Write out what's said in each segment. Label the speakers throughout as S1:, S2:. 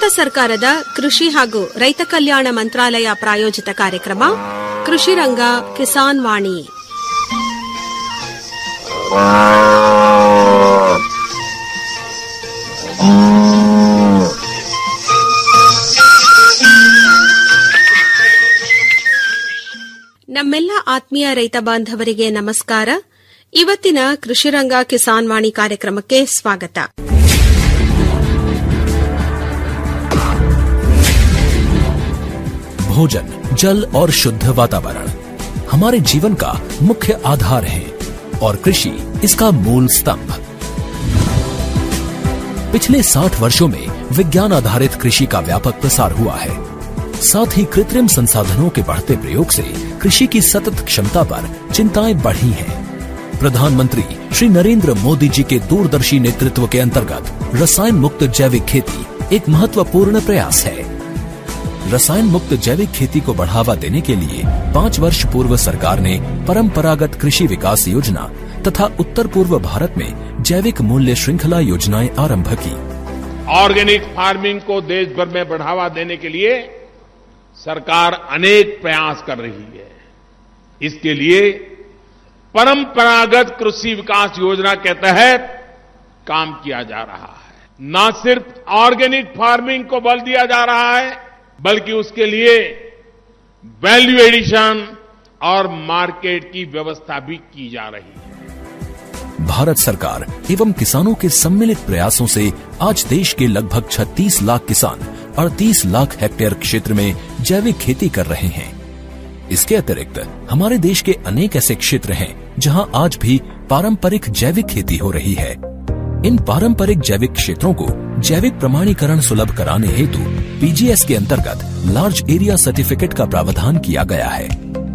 S1: ಸರ್ಕಾರದ ಕೃಷಿ ಹಾಗೂ ರೈತ ಕಲ್ಯಾಣ ಮಂತ್ರಾಲಯ ಪ್ರಾಯೋಜಿತ ಕಾರ್ಯಕ್ರಮ ಕೃಷಿ ರಂಗ ಕಿಸಾನ್ ವಾಣಿ ನಮ್ಮೆಲ್ಲ ಆತ್ಮೀಯ ರೈತ ಬಾಂಧವರಿಗೆ ನಮಸ್ಕಾರ ಇವತ್ತಿನ ಕೃಷಿರಂಗ ಕಿಸಾನ್ ವಾಣಿ ಕಾರ್ಯಕ್ರಮಕ್ಕೆ ಸ್ವಾಗತ
S2: भोजन जल और शुद्ध वातावरण हमारे जीवन का मुख्य आधार है और कृषि इसका मूल स्तंभ पिछले 60 वर्षों में विज्ञान आधारित कृषि का व्यापक प्रसार हुआ है साथ ही कृत्रिम संसाधनों के बढ़ते प्रयोग से कृषि की सतत क्षमता पर चिंताएं बढ़ी हैं। प्रधानमंत्री श्री नरेंद्र मोदी जी के दूरदर्शी नेतृत्व के अंतर्गत रसायन मुक्त जैविक खेती एक महत्वपूर्ण प्रयास है रसायन मुक्त जैविक खेती को बढ़ावा देने के लिए पाँच वर्ष पूर्व सरकार ने परंपरागत कृषि विकास योजना तथा उत्तर पूर्व भारत में जैविक मूल्य श्रृंखला योजनाएं आरंभ की
S3: ऑर्गेनिक फार्मिंग को देश भर में बढ़ावा देने के लिए सरकार अनेक प्रयास कर रही है इसके लिए परंपरागत कृषि विकास योजना के तहत काम किया जा रहा है न सिर्फ ऑर्गेनिक फार्मिंग को बल दिया जा रहा है बल्कि उसके लिए वैल्यू एडिशन और मार्केट की व्यवस्था भी की जा रही है
S2: भारत सरकार एवं किसानों के सम्मिलित प्रयासों से आज देश के लगभग 36 लाख किसान 38 लाख हेक्टेयर क्षेत्र में जैविक खेती कर रहे हैं इसके अतिरिक्त हमारे देश के अनेक ऐसे क्षेत्र हैं जहां आज भी पारंपरिक जैविक खेती हो रही है इन पारंपरिक जैविक क्षेत्रों को जैविक प्रमाणीकरण सुलभ कराने हेतु पीजीएस के अंतर्गत लार्ज एरिया सर्टिफिकेट का प्रावधान किया गया है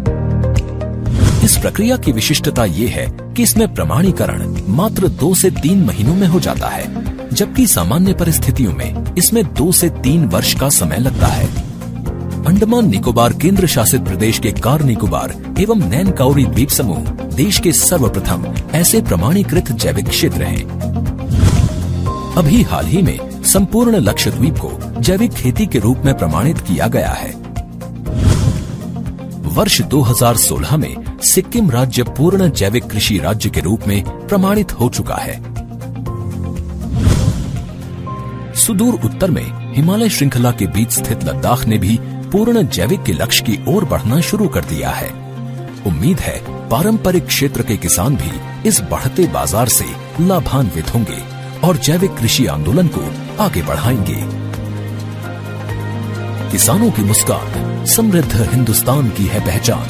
S2: इस प्रक्रिया की विशिष्टता ये है कि इसमें प्रमाणीकरण मात्र दो से तीन महीनों में हो जाता है जबकि सामान्य परिस्थितियों में इसमें दो से तीन वर्ष का समय लगता है अंडमान निकोबार केंद्र शासित प्रदेश के कार निकोबार एवं नैन काउरी द्वीप समूह देश के सर्वप्रथम ऐसे प्रमाणीकृत जैविक क्षेत्र हैं अभी हाल ही में संपूर्ण लक्षद्वीप को जैविक खेती के रूप में प्रमाणित किया गया है वर्ष 2016 में सिक्किम राज्य पूर्ण जैविक कृषि राज्य के रूप में प्रमाणित हो चुका है सुदूर उत्तर में हिमालय श्रृंखला के बीच स्थित लद्दाख ने भी पूर्ण जैविक के लक्ष्य की ओर बढ़ना शुरू कर दिया है उम्मीद है पारंपरिक क्षेत्र के किसान भी इस बढ़ते बाजार से लाभान्वित होंगे और जैविक कृषि आंदोलन को आगे बढ़ाएंगे किसानों की मुस्कान समृद्ध हिंदुस्तान की है पहचान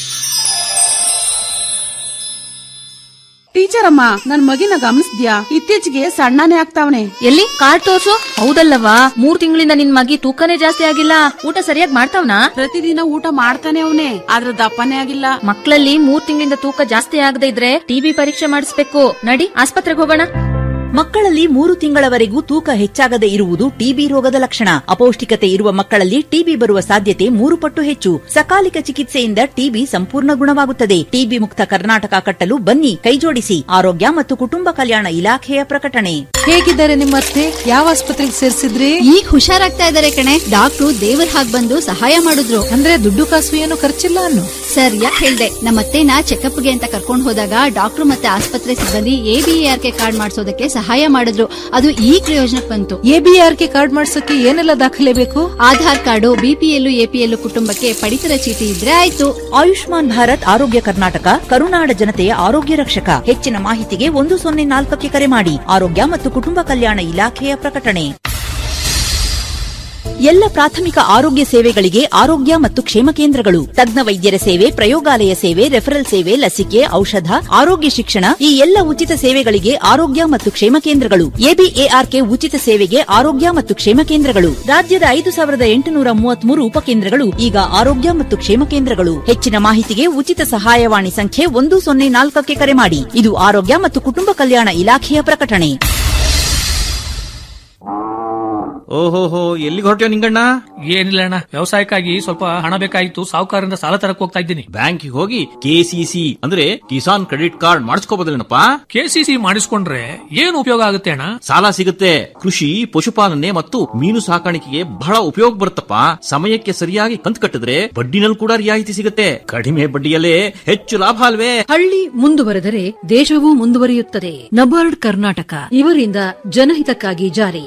S4: ಟೀಚರ್ ಅಮ್ಮ ನನ್ ಮಗಿನ ಗಮನಿಸ್ದ್ಯಾ ಇತ್ತೀಚೆಗೆ ಸಣ್ಣನೇ ಆಗ್ತಾವನೆ
S5: ಎಲ್ಲಿ ಕಾರ್ಡ್ ತೋರ್ಸು ಹೌದಲ್ಲವಾ ಮೂರ್ ತಿಂಗಳಿಂದ ನಿನ್ ಮಗಿ ತೂಕನೇ ಜಾಸ್ತಿ ಆಗಿಲ್ಲ ಊಟ ಸರಿಯಾಗಿ ಮಾಡ್ತಾವ್ನಾ
S4: ಪ್ರತಿದಿನ ಊಟ ಮಾಡ್ತಾನೆ ಅವನೇ ಆದ್ರ ದಪ್ಪನೇ ಆಗಿಲ್ಲ
S5: ಮಕ್ಕಳಲ್ಲಿ ಮೂರ್ ತಿಂಗಳಿಂದ ತೂಕ ಜಾಸ್ತಿ ಆಗದೆ ಇದ್ರೆ ಟಿಬಿ ಪರೀಕ್ಷೆ ಮಾಡಿಸ್ಬೇಕು ನಡಿ ಆಸ್ಪತ್ರೆಗೆ ಹೋಗೋಣ
S6: ಮಕ್ಕಳಲ್ಲಿ ಮೂರು ತಿಂಗಳವರೆಗೂ ತೂಕ ಹೆಚ್ಚಾಗದೆ ಇರುವುದು ಟಿಬಿ ರೋಗದ ಲಕ್ಷಣ ಅಪೌಷ್ಟಿಕತೆ ಇರುವ ಮಕ್ಕಳಲ್ಲಿ ಟಿಬಿ ಬರುವ ಸಾಧ್ಯತೆ ಮೂರು ಪಟ್ಟು ಹೆಚ್ಚು ಸಕಾಲಿಕ ಚಿಕಿತ್ಸೆಯಿಂದ ಟಿಬಿ ಸಂಪೂರ್ಣ ಗುಣವಾಗುತ್ತದೆ ಟಿಬಿ ಮುಕ್ತ ಕರ್ನಾಟಕ ಕಟ್ಟಲು ಬನ್ನಿ ಕೈಜೋಡಿಸಿ ಆರೋಗ್ಯ ಮತ್ತು ಕುಟುಂಬ ಕಲ್ಯಾಣ ಇಲಾಖೆಯ ಪ್ರಕಟಣೆ
S7: ಹೇಗಿದ್ದಾರೆ ನಿಮ್ಮ ಅತ್ತೆ ಯಾವ ಆಸ್ಪತ್ರೆಗೆ ಸೇರಿಸಿದ್ರಿ
S8: ಈಗ ಹುಷಾರಾಗ್ತಾ ಇದಾರೆ ಕಣೆ ಡಾಕ್ಟ್ರು ದೇವರ ಹಾಗ್ ಬಂದು ಸಹಾಯ ಮಾಡಿದ್ರು
S7: ಅಂದ್ರೆ ದುಡ್ಡು ಕಾಸು ಏನು ಖರ್ಚಿಲ್ಲ ಅನ್ನು
S8: ಸರ್ ಯಾಕೆ ಹೇಳ್ದೆ ನಮ್ಮತ್ತೆನ ಚೆಕಪ್ಗೆ ಅಂತ ಕರ್ಕೊಂಡು ಹೋದಾಗ ಡಾಕ್ಟ್ರು ಮತ್ತೆ ಆಸ್ಪತ್ರೆ ಸಿಬ್ಬಂದಿ ಎಬಿಆರ್ ಕೆ ಕಾರ್ಡ್ ಮಾಡಿಸೋದಕ್ಕೆ ಸಹಾಯ ಮಾಡಿದ್ರು ಅದು ಈ ಪ್ರಯೋಜನಕ್ಕೆ ಬಂತು
S7: ಎಬಿಆರ್ ಕೆ ಕಾರ್ಡ್ ಮಾಡ್ಸಕ್ಕೆ ಏನೆಲ್ಲ ದಾಖಲೆ ಬೇಕು
S8: ಆಧಾರ್ ಕಾರ್ಡು ಬಿಪಿಎಲ್ ಎಪಿಎಲ್ ಕುಟುಂಬಕ್ಕೆ ಪಡಿತರ ಚೀಟಿ ಇದ್ರೆ ಆಯ್ತು
S6: ಆಯುಷ್ಮಾನ್ ಭಾರತ್ ಆರೋಗ್ಯ ಕರ್ನಾಟಕ ಕರುನಾಡ ಜನತೆಯ ಆರೋಗ್ಯ ರಕ್ಷಕ ಹೆಚ್ಚಿನ ಮಾಹಿತಿಗೆ ಒಂದು ಸೊನ್ನೆ ನಾಲ್ಕಕ್ಕೆ ಕರೆ ಮಾಡಿ ಆರೋಗ್ಯ ಮತ್ತು ಕುಟುಂಬ ಕಲ್ಯಾಣ ಇಲಾಖೆಯ ಪ್ರಕಟಣೆ ಎಲ್ಲ ಪ್ರಾಥಮಿಕ ಆರೋಗ್ಯ ಸೇವೆಗಳಿಗೆ ಆರೋಗ್ಯ ಮತ್ತು ಕ್ಷೇಮ ಕೇಂದ್ರಗಳು ತಜ್ಞ ವೈದ್ಯರ ಸೇವೆ ಪ್ರಯೋಗಾಲಯ ಸೇವೆ ರೆಫರಲ್ ಸೇವೆ ಲಸಿಕೆ ಔಷಧ ಆರೋಗ್ಯ ಶಿಕ್ಷಣ ಈ ಎಲ್ಲ ಉಚಿತ ಸೇವೆಗಳಿಗೆ ಆರೋಗ್ಯ ಮತ್ತು ಕ್ಷೇಮ ಕೇಂದ್ರಗಳು ಎಬಿಎಆರ್ಕೆ ಉಚಿತ ಸೇವೆಗೆ ಆರೋಗ್ಯ ಮತ್ತು ಕ್ಷೇಮ ಕೇಂದ್ರಗಳು ರಾಜ್ಯದ ಐದು ಸಾವಿರದ ಎಂಟುನೂರ ಮೂವತ್ಮೂರು ಉಪಕೇಂದ್ರಗಳು ಈಗ ಆರೋಗ್ಯ ಮತ್ತು ಕ್ಷೇಮ ಕೇಂದ್ರಗಳು ಹೆಚ್ಚಿನ ಮಾಹಿತಿಗೆ ಉಚಿತ ಸಹಾಯವಾಣಿ ಸಂಖ್ಯೆ ಒಂದು ಸೊನ್ನೆ ನಾಲ್ಕಕ್ಕೆ ಕರೆ ಮಾಡಿ ಇದು ಆರೋಗ್ಯ ಮತ್ತು ಕುಟುಂಬ ಕಲ್ಯಾಣ ಇಲಾಖೆಯ ಪ್ರಕಟಣೆ
S9: ಓಹೋಹೋ ಎಲ್ಲಿಗೆ ಹೊರಟ್ಯೋ ನಿಂಗಣ್ಣ
S10: ಏನಿಲ್ಲ ಅಣ್ಣ ವ್ಯವಸಾಯಕ್ಕಾಗಿ ಸ್ವಲ್ಪ ಹಣ ಬೇಕಾಗಿತ್ತು ಸಾಹುಕಾರರಿಂದ ಸಾಲ ತರಕ್ ಹೋಗ್ತಾ ಇದ್ದೀನಿ
S9: ಬ್ಯಾಂಕಿಗೆ ಹೋಗಿ ಕೆಸಿಸಿ ಅಂದ್ರೆ ಕಿಸಾನ್ ಕ್ರೆಡಿಟ್ ಕಾರ್ಡ್ ಮಾಡಿಸ್ಕೋಬೋದಲ್ಲೇನಪ್ಪ
S10: ಕೆಸಿಸಿ ಮಾಡಿಸ್ಕೊಂಡ್ರೆ ಏನು ಉಪಯೋಗ ಆಗುತ್ತೆ ಅಣ್ಣ
S9: ಸಾಲ ಸಿಗುತ್ತೆ ಕೃಷಿ ಪಶುಪಾಲನೆ ಮತ್ತು ಮೀನು ಸಾಕಾಣಿಕೆಗೆ ಬಹಳ ಉಪಯೋಗ ಬರುತ್ತಪ್ಪ ಸಮಯಕ್ಕೆ ಸರಿಯಾಗಿ ಕಂತು ಕಟ್ಟಿದ್ರೆ ಬಡ್ಡಿನಲ್ಲಿ ಕೂಡ ರಿಯಾಯಿತಿ ಸಿಗುತ್ತೆ ಕಡಿಮೆ ಬಡ್ಡಿಯಲ್ಲೇ ಹೆಚ್ಚು ಲಾಭ ಅಲ್ವೇ
S11: ಹಳ್ಳಿ ಮುಂದುವರೆದರೆ ದೇಶವೂ ಮುಂದುವರಿಯುತ್ತದೆ ನಬಾರ್ಡ್ ಕರ್ನಾಟಕ ಇವರಿಂದ ಜನಹಿತಕ್ಕಾಗಿ ಜಾರಿ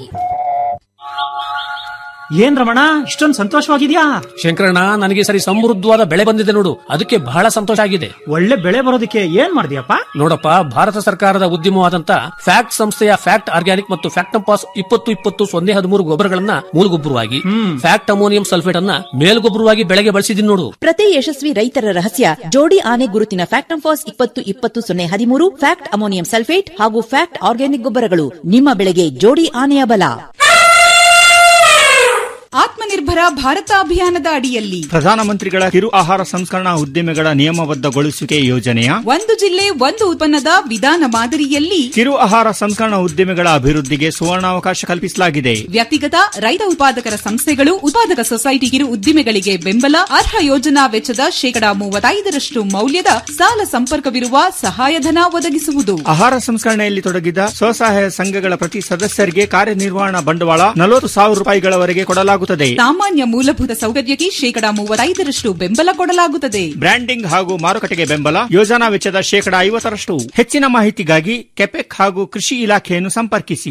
S12: ಏನ್ ರಮಣ ಇಷ್ಟೊಂದು ಸಂತೋಷವಾಗಿದ್ಯಾ
S10: ಶಂಕರಣ್ಣ ನನಗೆ ಸರಿ ಸಮೃದ್ಧವಾದ ಬೆಳೆ ಬಂದಿದೆ ನೋಡು ಅದಕ್ಕೆ ಬಹಳ ಸಂತೋಷ ಆಗಿದೆ
S12: ಒಳ್ಳೆ ಬೆಳೆ ಬರೋದಕ್ಕೆ ಏನ್ ಮಾಡಿದ್ಯಪ್ಪ
S10: ನೋಡಪ್ಪ ಭಾರತ ಸರ್ಕಾರದ ಉದ್ಯಮವಾದಂತ ಫ್ಯಾಕ್ಟ್ ಸಂಸ್ಥೆಯ ಫ್ಯಾಕ್ಟ್ ಆರ್ಗ್ಯಾನಿಕ್ ಮತ್ತು ಫ್ಯಾಕ್ಟಂಪಾಸ್ ಇಪ್ಪತ್ತು ಇಪ್ಪತ್ತು ಸೊನ್ನೆ ಹದಿಮೂರು ಗೊಬ್ಬರಗಳನ್ನ ಮೂಲಗೊಬ್ಬರವಾಗಿ ಫ್ಯಾಕ್ಟ್ ಅಮೋನಿಯಂ ಸಲ್ಫೇಟ್ ಅನ್ನ ಮೇಲ್ಗೊಬ್ಬರವಾಗಿ ಬೆಳೆಗೆ ಬಳಸಿದೀನಿ ನೋಡು
S6: ಪ್ರತಿ ಯಶಸ್ವಿ ರೈತರ ರಹಸ್ಯ ಜೋಡಿ ಆನೆ ಗುರುತಿನ ಫ್ಯಾಕ್ಟಂಫಾಸ್ ಇಪ್ಪತ್ತು ಇಪ್ಪತ್ತು ಸೊನ್ನೆ ಹದಿಮೂರು ಫ್ಯಾಕ್ಟ್ ಅಮೋನಿಯಂ ಸಲ್ಫೇಟ್ ಹಾಗೂ ಫ್ಯಾಕ್ಟ್ ಆರ್ಗ್ಯಾನಿಕ್ ಗೊಬ್ಬರಗಳು ನಿಮ್ಮ ಬೆಳೆಗೆ ಜೋಡಿ ಆನೆಯ ಬಲ
S13: ಆತ್ಮನಿರ್ಭರ ಭಾರತ ಅಭಿಯಾನದ ಅಡಿಯಲ್ಲಿ
S14: ಪ್ರಧಾನಮಂತ್ರಿಗಳ ಕಿರು ಆಹಾರ ಸಂಸ್ಕರಣಾ ಉದ್ದಿಮೆಗಳ ನಿಯಮಬದ್ಧಗೊಳಿಸುವಿಕೆ ಯೋಜನೆಯ
S13: ಒಂದು ಜಿಲ್ಲೆ ಒಂದು ಉತ್ಪನ್ನದ ವಿಧಾನ ಮಾದರಿಯಲ್ಲಿ
S14: ಕಿರು ಆಹಾರ ಸಂಸ್ಕರಣಾ ಉದ್ದಿಮೆಗಳ ಅಭಿವೃದ್ಧಿಗೆ ಸುವರ್ಣಾವಕಾಶ ಕಲ್ಪಿಸಲಾಗಿದೆ
S13: ವ್ಯಕ್ತಿಗತ ರೈತ ಉತ್ಪಾದಕರ ಸಂಸ್ಥೆಗಳು ಉತ್ಪಾದಕ ಸೊಸೈಟಿ ಕಿರು ಉದ್ದಿಮೆಗಳಿಗೆ ಬೆಂಬಲ ಅರ್ಹ ಯೋಜನಾ ವೆಚ್ಚದ ಶೇಕಡಾ ಮೂವತ್ತೈದರಷ್ಟು ಮೌಲ್ಯದ ಸಾಲ ಸಂಪರ್ಕವಿರುವ ಸಹಾಯಧನ ಒದಗಿಸುವುದು
S14: ಆಹಾರ ಸಂಸ್ಕರಣೆಯಲ್ಲಿ ತೊಡಗಿದ ಸ್ವಸಹಾಯ ಸಂಘಗಳ ಪ್ರತಿ ಸದಸ್ಯರಿಗೆ ಕಾರ್ಯನಿರ್ವಹಣಾ ಬಂಡವಾಳ ನಲವತ್ತು ಸಾವಿರ ರೂಪಾಯಿಗಳವರೆಗೆ ಕೊಡಲಾಗುತ್ತದೆ
S13: ಸಾಮಾನ್ಯ ಮೂಲಭೂತ ಸೌಕರ್ಯಕ್ಕೆ ಶೇಕಡಾ ಮೂವತ್ತೈದರಷ್ಟು ಬೆಂಬಲ ಕೊಡಲಾಗುತ್ತದೆ
S14: ಬ್ರ್ಯಾಂಡಿಂಗ್ ಹಾಗೂ ಮಾರುಕಟ್ಟೆಗೆ ಬೆಂಬಲ ಯೋಜನಾ ವೆಚ್ಚದ ಶೇಕಡಾ ಐವತ್ತರಷ್ಟು ಹೆಚ್ಚಿನ ಮಾಹಿತಿಗಾಗಿ ಕೆಪೆಕ್ ಹಾಗೂ ಕೃಷಿ ಇಲಾಖೆಯನ್ನು ಸಂಪರ್ಕಿಸಿ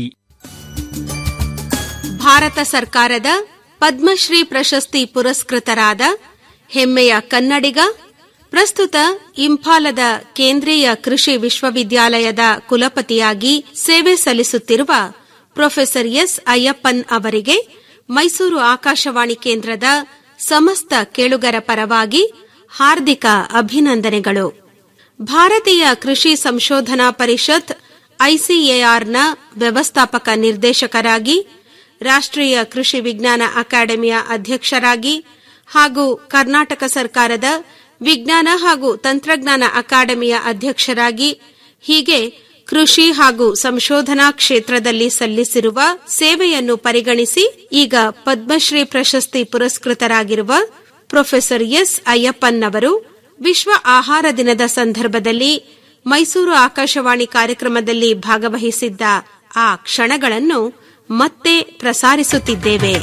S1: ಭಾರತ ಸರ್ಕಾರದ ಪದ್ಮಶ್ರೀ ಪ್ರಶಸ್ತಿ ಪುರಸ್ಕೃತರಾದ ಹೆಮ್ಮೆಯ ಕನ್ನಡಿಗ ಪ್ರಸ್ತುತ ಇಂಫಾಲದ ಕೇಂದ್ರೀಯ ಕೃಷಿ ವಿಶ್ವವಿದ್ಯಾಲಯದ ಕುಲಪತಿಯಾಗಿ ಸೇವೆ ಸಲ್ಲಿಸುತ್ತಿರುವ ಪ್ರೊಫೆಸರ್ ಎಸ್ ಅಯ್ಯಪ್ಪನ್ ಅವರಿಗೆ ಮೈಸೂರು ಆಕಾಶವಾಣಿ ಕೇಂದ್ರದ ಸಮಸ್ತ ಕೇಳುಗರ ಪರವಾಗಿ ಹಾರ್ದಿಕ ಅಭಿನಂದನೆಗಳು ಭಾರತೀಯ ಕೃಷಿ ಸಂಶೋಧನಾ ಪರಿಷತ್ ಐಸಿಎಆರ್ನ ವ್ಯವಸ್ಥಾಪಕ ನಿರ್ದೇಶಕರಾಗಿ ರಾಷ್ಟ್ರೀಯ ಕೃಷಿ ವಿಜ್ಞಾನ ಅಕಾಡೆಮಿಯ ಅಧ್ಯಕ್ಷರಾಗಿ ಹಾಗೂ ಕರ್ನಾಟಕ ಸರ್ಕಾರದ ವಿಜ್ಞಾನ ಹಾಗೂ ತಂತ್ರಜ್ಞಾನ ಅಕಾಡೆಮಿಯ ಅಧ್ಯಕ್ಷರಾಗಿ ಹೀಗೆ ಕೃಷಿ ಹಾಗೂ ಸಂಶೋಧನಾ ಕ್ಷೇತ್ರದಲ್ಲಿ ಸಲ್ಲಿಸಿರುವ ಸೇವೆಯನ್ನು ಪರಿಗಣಿಸಿ ಈಗ ಪದ್ಮಶ್ರೀ ಪ್ರಶಸ್ತಿ ಪುರಸ್ಕೃತರಾಗಿರುವ ಪ್ರೊಫೆಸರ್ ಎಸ್ ಅಯ್ಯಪ್ಪನ್ ಅವರು ವಿಶ್ವ ಆಹಾರ ದಿನದ ಸಂದರ್ಭದಲ್ಲಿ ಮೈಸೂರು ಆಕಾಶವಾಣಿ ಕಾರ್ಯಕ್ರಮದಲ್ಲಿ ಭಾಗವಹಿಸಿದ್ದ ಆ ಕ್ಷಣಗಳನ್ನು ಮತ್ತೆ ಪ್ರಸಾರಿಸುತ್ತಿದ್ದೇವೆ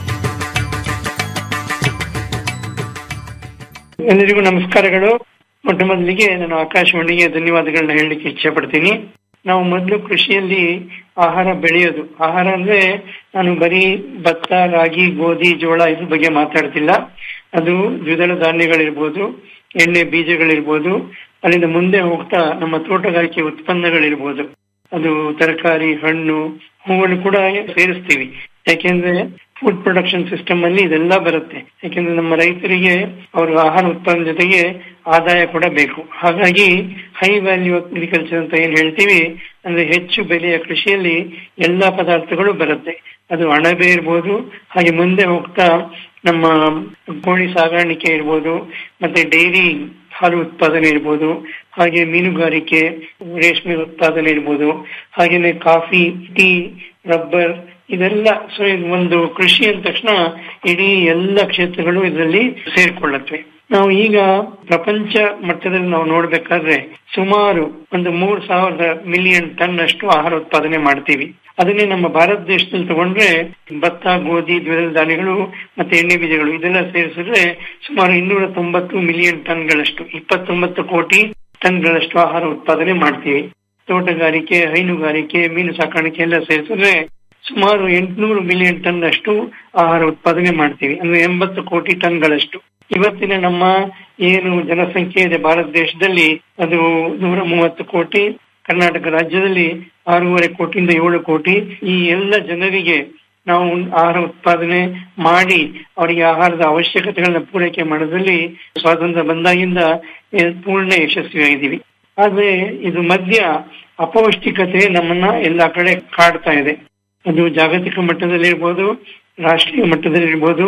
S15: ಎಲ್ಲರಿಗೂ ನಮಸ್ಕಾರಗಳು ಮೊಟ್ಟ ಮೊದಲಿಗೆ ನಾನು ಆಕಾಶವಾಣಿಗೆ ಧನ್ಯವಾದಗಳನ್ನ ಹೇಳಲಿಕ್ಕೆ ಇಚ್ಛೆ ಪಡ್ತೀನಿ ನಾವು ಮೊದಲು ಕೃಷಿಯಲ್ಲಿ ಆಹಾರ ಬೆಳೆಯೋದು ಆಹಾರ ಅಂದ್ರೆ ನಾನು ಬರೀ ಭತ್ತ ರಾಗಿ ಗೋಧಿ ಜೋಳ ಇದ್ರ ಬಗ್ಗೆ ಮಾತಾಡ್ತಿಲ್ಲ ಅದು ದ್ವಿದಳ ಧಾನ್ಯಗಳಿರ್ಬೋದು ಎಣ್ಣೆ ಬೀಜಗಳಿರ್ಬೋದು ಅಲ್ಲಿಂದ ಮುಂದೆ ಹೋಗ್ತಾ ನಮ್ಮ ತೋಟಗಾರಿಕೆ ಉತ್ಪನ್ನಗಳಿರ್ಬೋದು ಅದು ತರಕಾರಿ ಹಣ್ಣು ಹೂವನ್ನು ಕೂಡ ಸೇರಿಸ್ತೀವಿ ಯಾಕೆಂದ್ರೆ ಫುಡ್ ಪ್ರೊಡಕ್ಷನ್ ಸಿಸ್ಟಮ್ ಅಲ್ಲಿ ಇದೆಲ್ಲ ಬರುತ್ತೆ ಯಾಕೆಂದ್ರೆ ನಮ್ಮ ರೈತರಿಗೆ ಅವರ ಆಹಾರ ಉತ್ಪಾದನೆ ಜೊತೆಗೆ ಆದಾಯ ಕೂಡ ಬೇಕು ಹಾಗಾಗಿ ಹೈ ವ್ಯಾಲ್ಯೂ ಅಗ್ರಿಕಲ್ಚರ್ ಅಂತ ಏನ್ ಹೇಳ್ತೀವಿ ಅಂದ್ರೆ ಹೆಚ್ಚು ಬೆಲೆಯ ಕೃಷಿಯಲ್ಲಿ ಎಲ್ಲಾ ಪದಾರ್ಥಗಳು ಬರುತ್ತೆ ಅದು ಅಣಬೆ ಇರ್ಬೋದು ಹಾಗೆ ಮುಂದೆ ಹೋಗ್ತಾ ನಮ್ಮ ಕೋಳಿ ಸಾಗಾಣಿಕೆ ಇರ್ಬೋದು ಮತ್ತೆ ಡೈರಿ ಹಾಲು ಉತ್ಪಾದನೆ ಇರ್ಬೋದು ಹಾಗೆ ಮೀನುಗಾರಿಕೆ ರೇಷ್ಮೆ ಉತ್ಪಾದನೆ ಇರ್ಬೋದು ಹಾಗೇನೆ ಕಾಫಿ ಟೀ ರಬ್ಬರ್ ಇದೆಲ್ಲ ಸೊ ಇದು ಒಂದು ಕೃಷಿ ಅಂದ ತಕ್ಷಣ ಇಡೀ ಎಲ್ಲ ಕ್ಷೇತ್ರಗಳು ಇದರಲ್ಲಿ ಸೇರ್ಕೊಳ್ಳುತ್ತವೆ ನಾವು ಈಗ ಪ್ರಪಂಚ ಮಟ್ಟದಲ್ಲಿ ನಾವು ನೋಡ್ಬೇಕಾದ್ರೆ ಸುಮಾರು ಒಂದು ಮೂರ್ ಸಾವಿರದ ಮಿಲಿಯನ್ ಟನ್ ಅಷ್ಟು ಆಹಾರ ಉತ್ಪಾದನೆ ಮಾಡ್ತೀವಿ ಅದನ್ನೇ ನಮ್ಮ ಭಾರತ ದೇಶದಲ್ಲಿ ತಗೊಂಡ್ರೆ ಭತ್ತ ಗೋಧಿ ದ್ವಿದಳ ಧಾನ್ಯಗಳು ಮತ್ತೆ ಎಣ್ಣೆ ಬೀಜಗಳು ಇದೆಲ್ಲ ಸೇರಿಸಿದ್ರೆ ಸುಮಾರು ಇನ್ನೂರ ತೊಂಬತ್ತು ಮಿಲಿಯನ್ ಟನ್ಗಳಷ್ಟು ಇಪ್ಪತ್ತೊಂಬತ್ತು ಕೋಟಿ ಟನ್ಗಳಷ್ಟು ಆಹಾರ ಉತ್ಪಾದನೆ ಮಾಡ್ತೀವಿ ತೋಟಗಾರಿಕೆ ಹೈನುಗಾರಿಕೆ ಮೀನು ಸಾಕಾಣಿಕೆ ಎಲ್ಲ ಸೇರಿಸಿದ್ರೆ ಸುಮಾರು ಎಂಟುನೂರು ಮಿಲಿಯನ್ ಟನ್ ಅಷ್ಟು ಆಹಾರ ಉತ್ಪಾದನೆ ಮಾಡ್ತೀವಿ ಅಂದ್ರೆ ಎಂಬತ್ತು ಕೋಟಿ ಟನ್ಗಳಷ್ಟು ಇವತ್ತಿನ ನಮ್ಮ ಏನು ಜನಸಂಖ್ಯೆ ಇದೆ ಭಾರತ ದೇಶದಲ್ಲಿ ಅದು ನೂರ ಮೂವತ್ತು ಕೋಟಿ ಕರ್ನಾಟಕ ರಾಜ್ಯದಲ್ಲಿ ಆರೂವರೆ ಕೋಟಿಯಿಂದ ಏಳು ಕೋಟಿ ಈ ಎಲ್ಲ ಜನರಿಗೆ ನಾವು ಆಹಾರ ಉತ್ಪಾದನೆ ಮಾಡಿ ಅವರಿಗೆ ಆಹಾರದ ಅವಶ್ಯಕತೆಗಳನ್ನ ಪೂರೈಕೆ ಮಾಡೋದ್ರಲ್ಲಿ ಸ್ವಾತಂತ್ರ್ಯ ಬಂದಾಗಿಂದ ಪೂರ್ಣ ಯಶಸ್ವಿಯಾಗಿದ್ದೀವಿ ಆದ್ರೆ ಇದು ಮಧ್ಯ ಅಪೌಷ್ಟಿಕತೆ ನಮ್ಮನ್ನ ಎಲ್ಲಾ ಕಡೆ ಕಾಡ್ತಾ ಇದೆ ಅದು ಜಾಗತಿಕ ಮಟ್ಟದಲ್ಲಿ ಇರ್ಬೋದು ರಾಷ್ಟ್ರೀಯ ಮಟ್ಟದಲ್ಲಿ ಇರ್ಬೋದು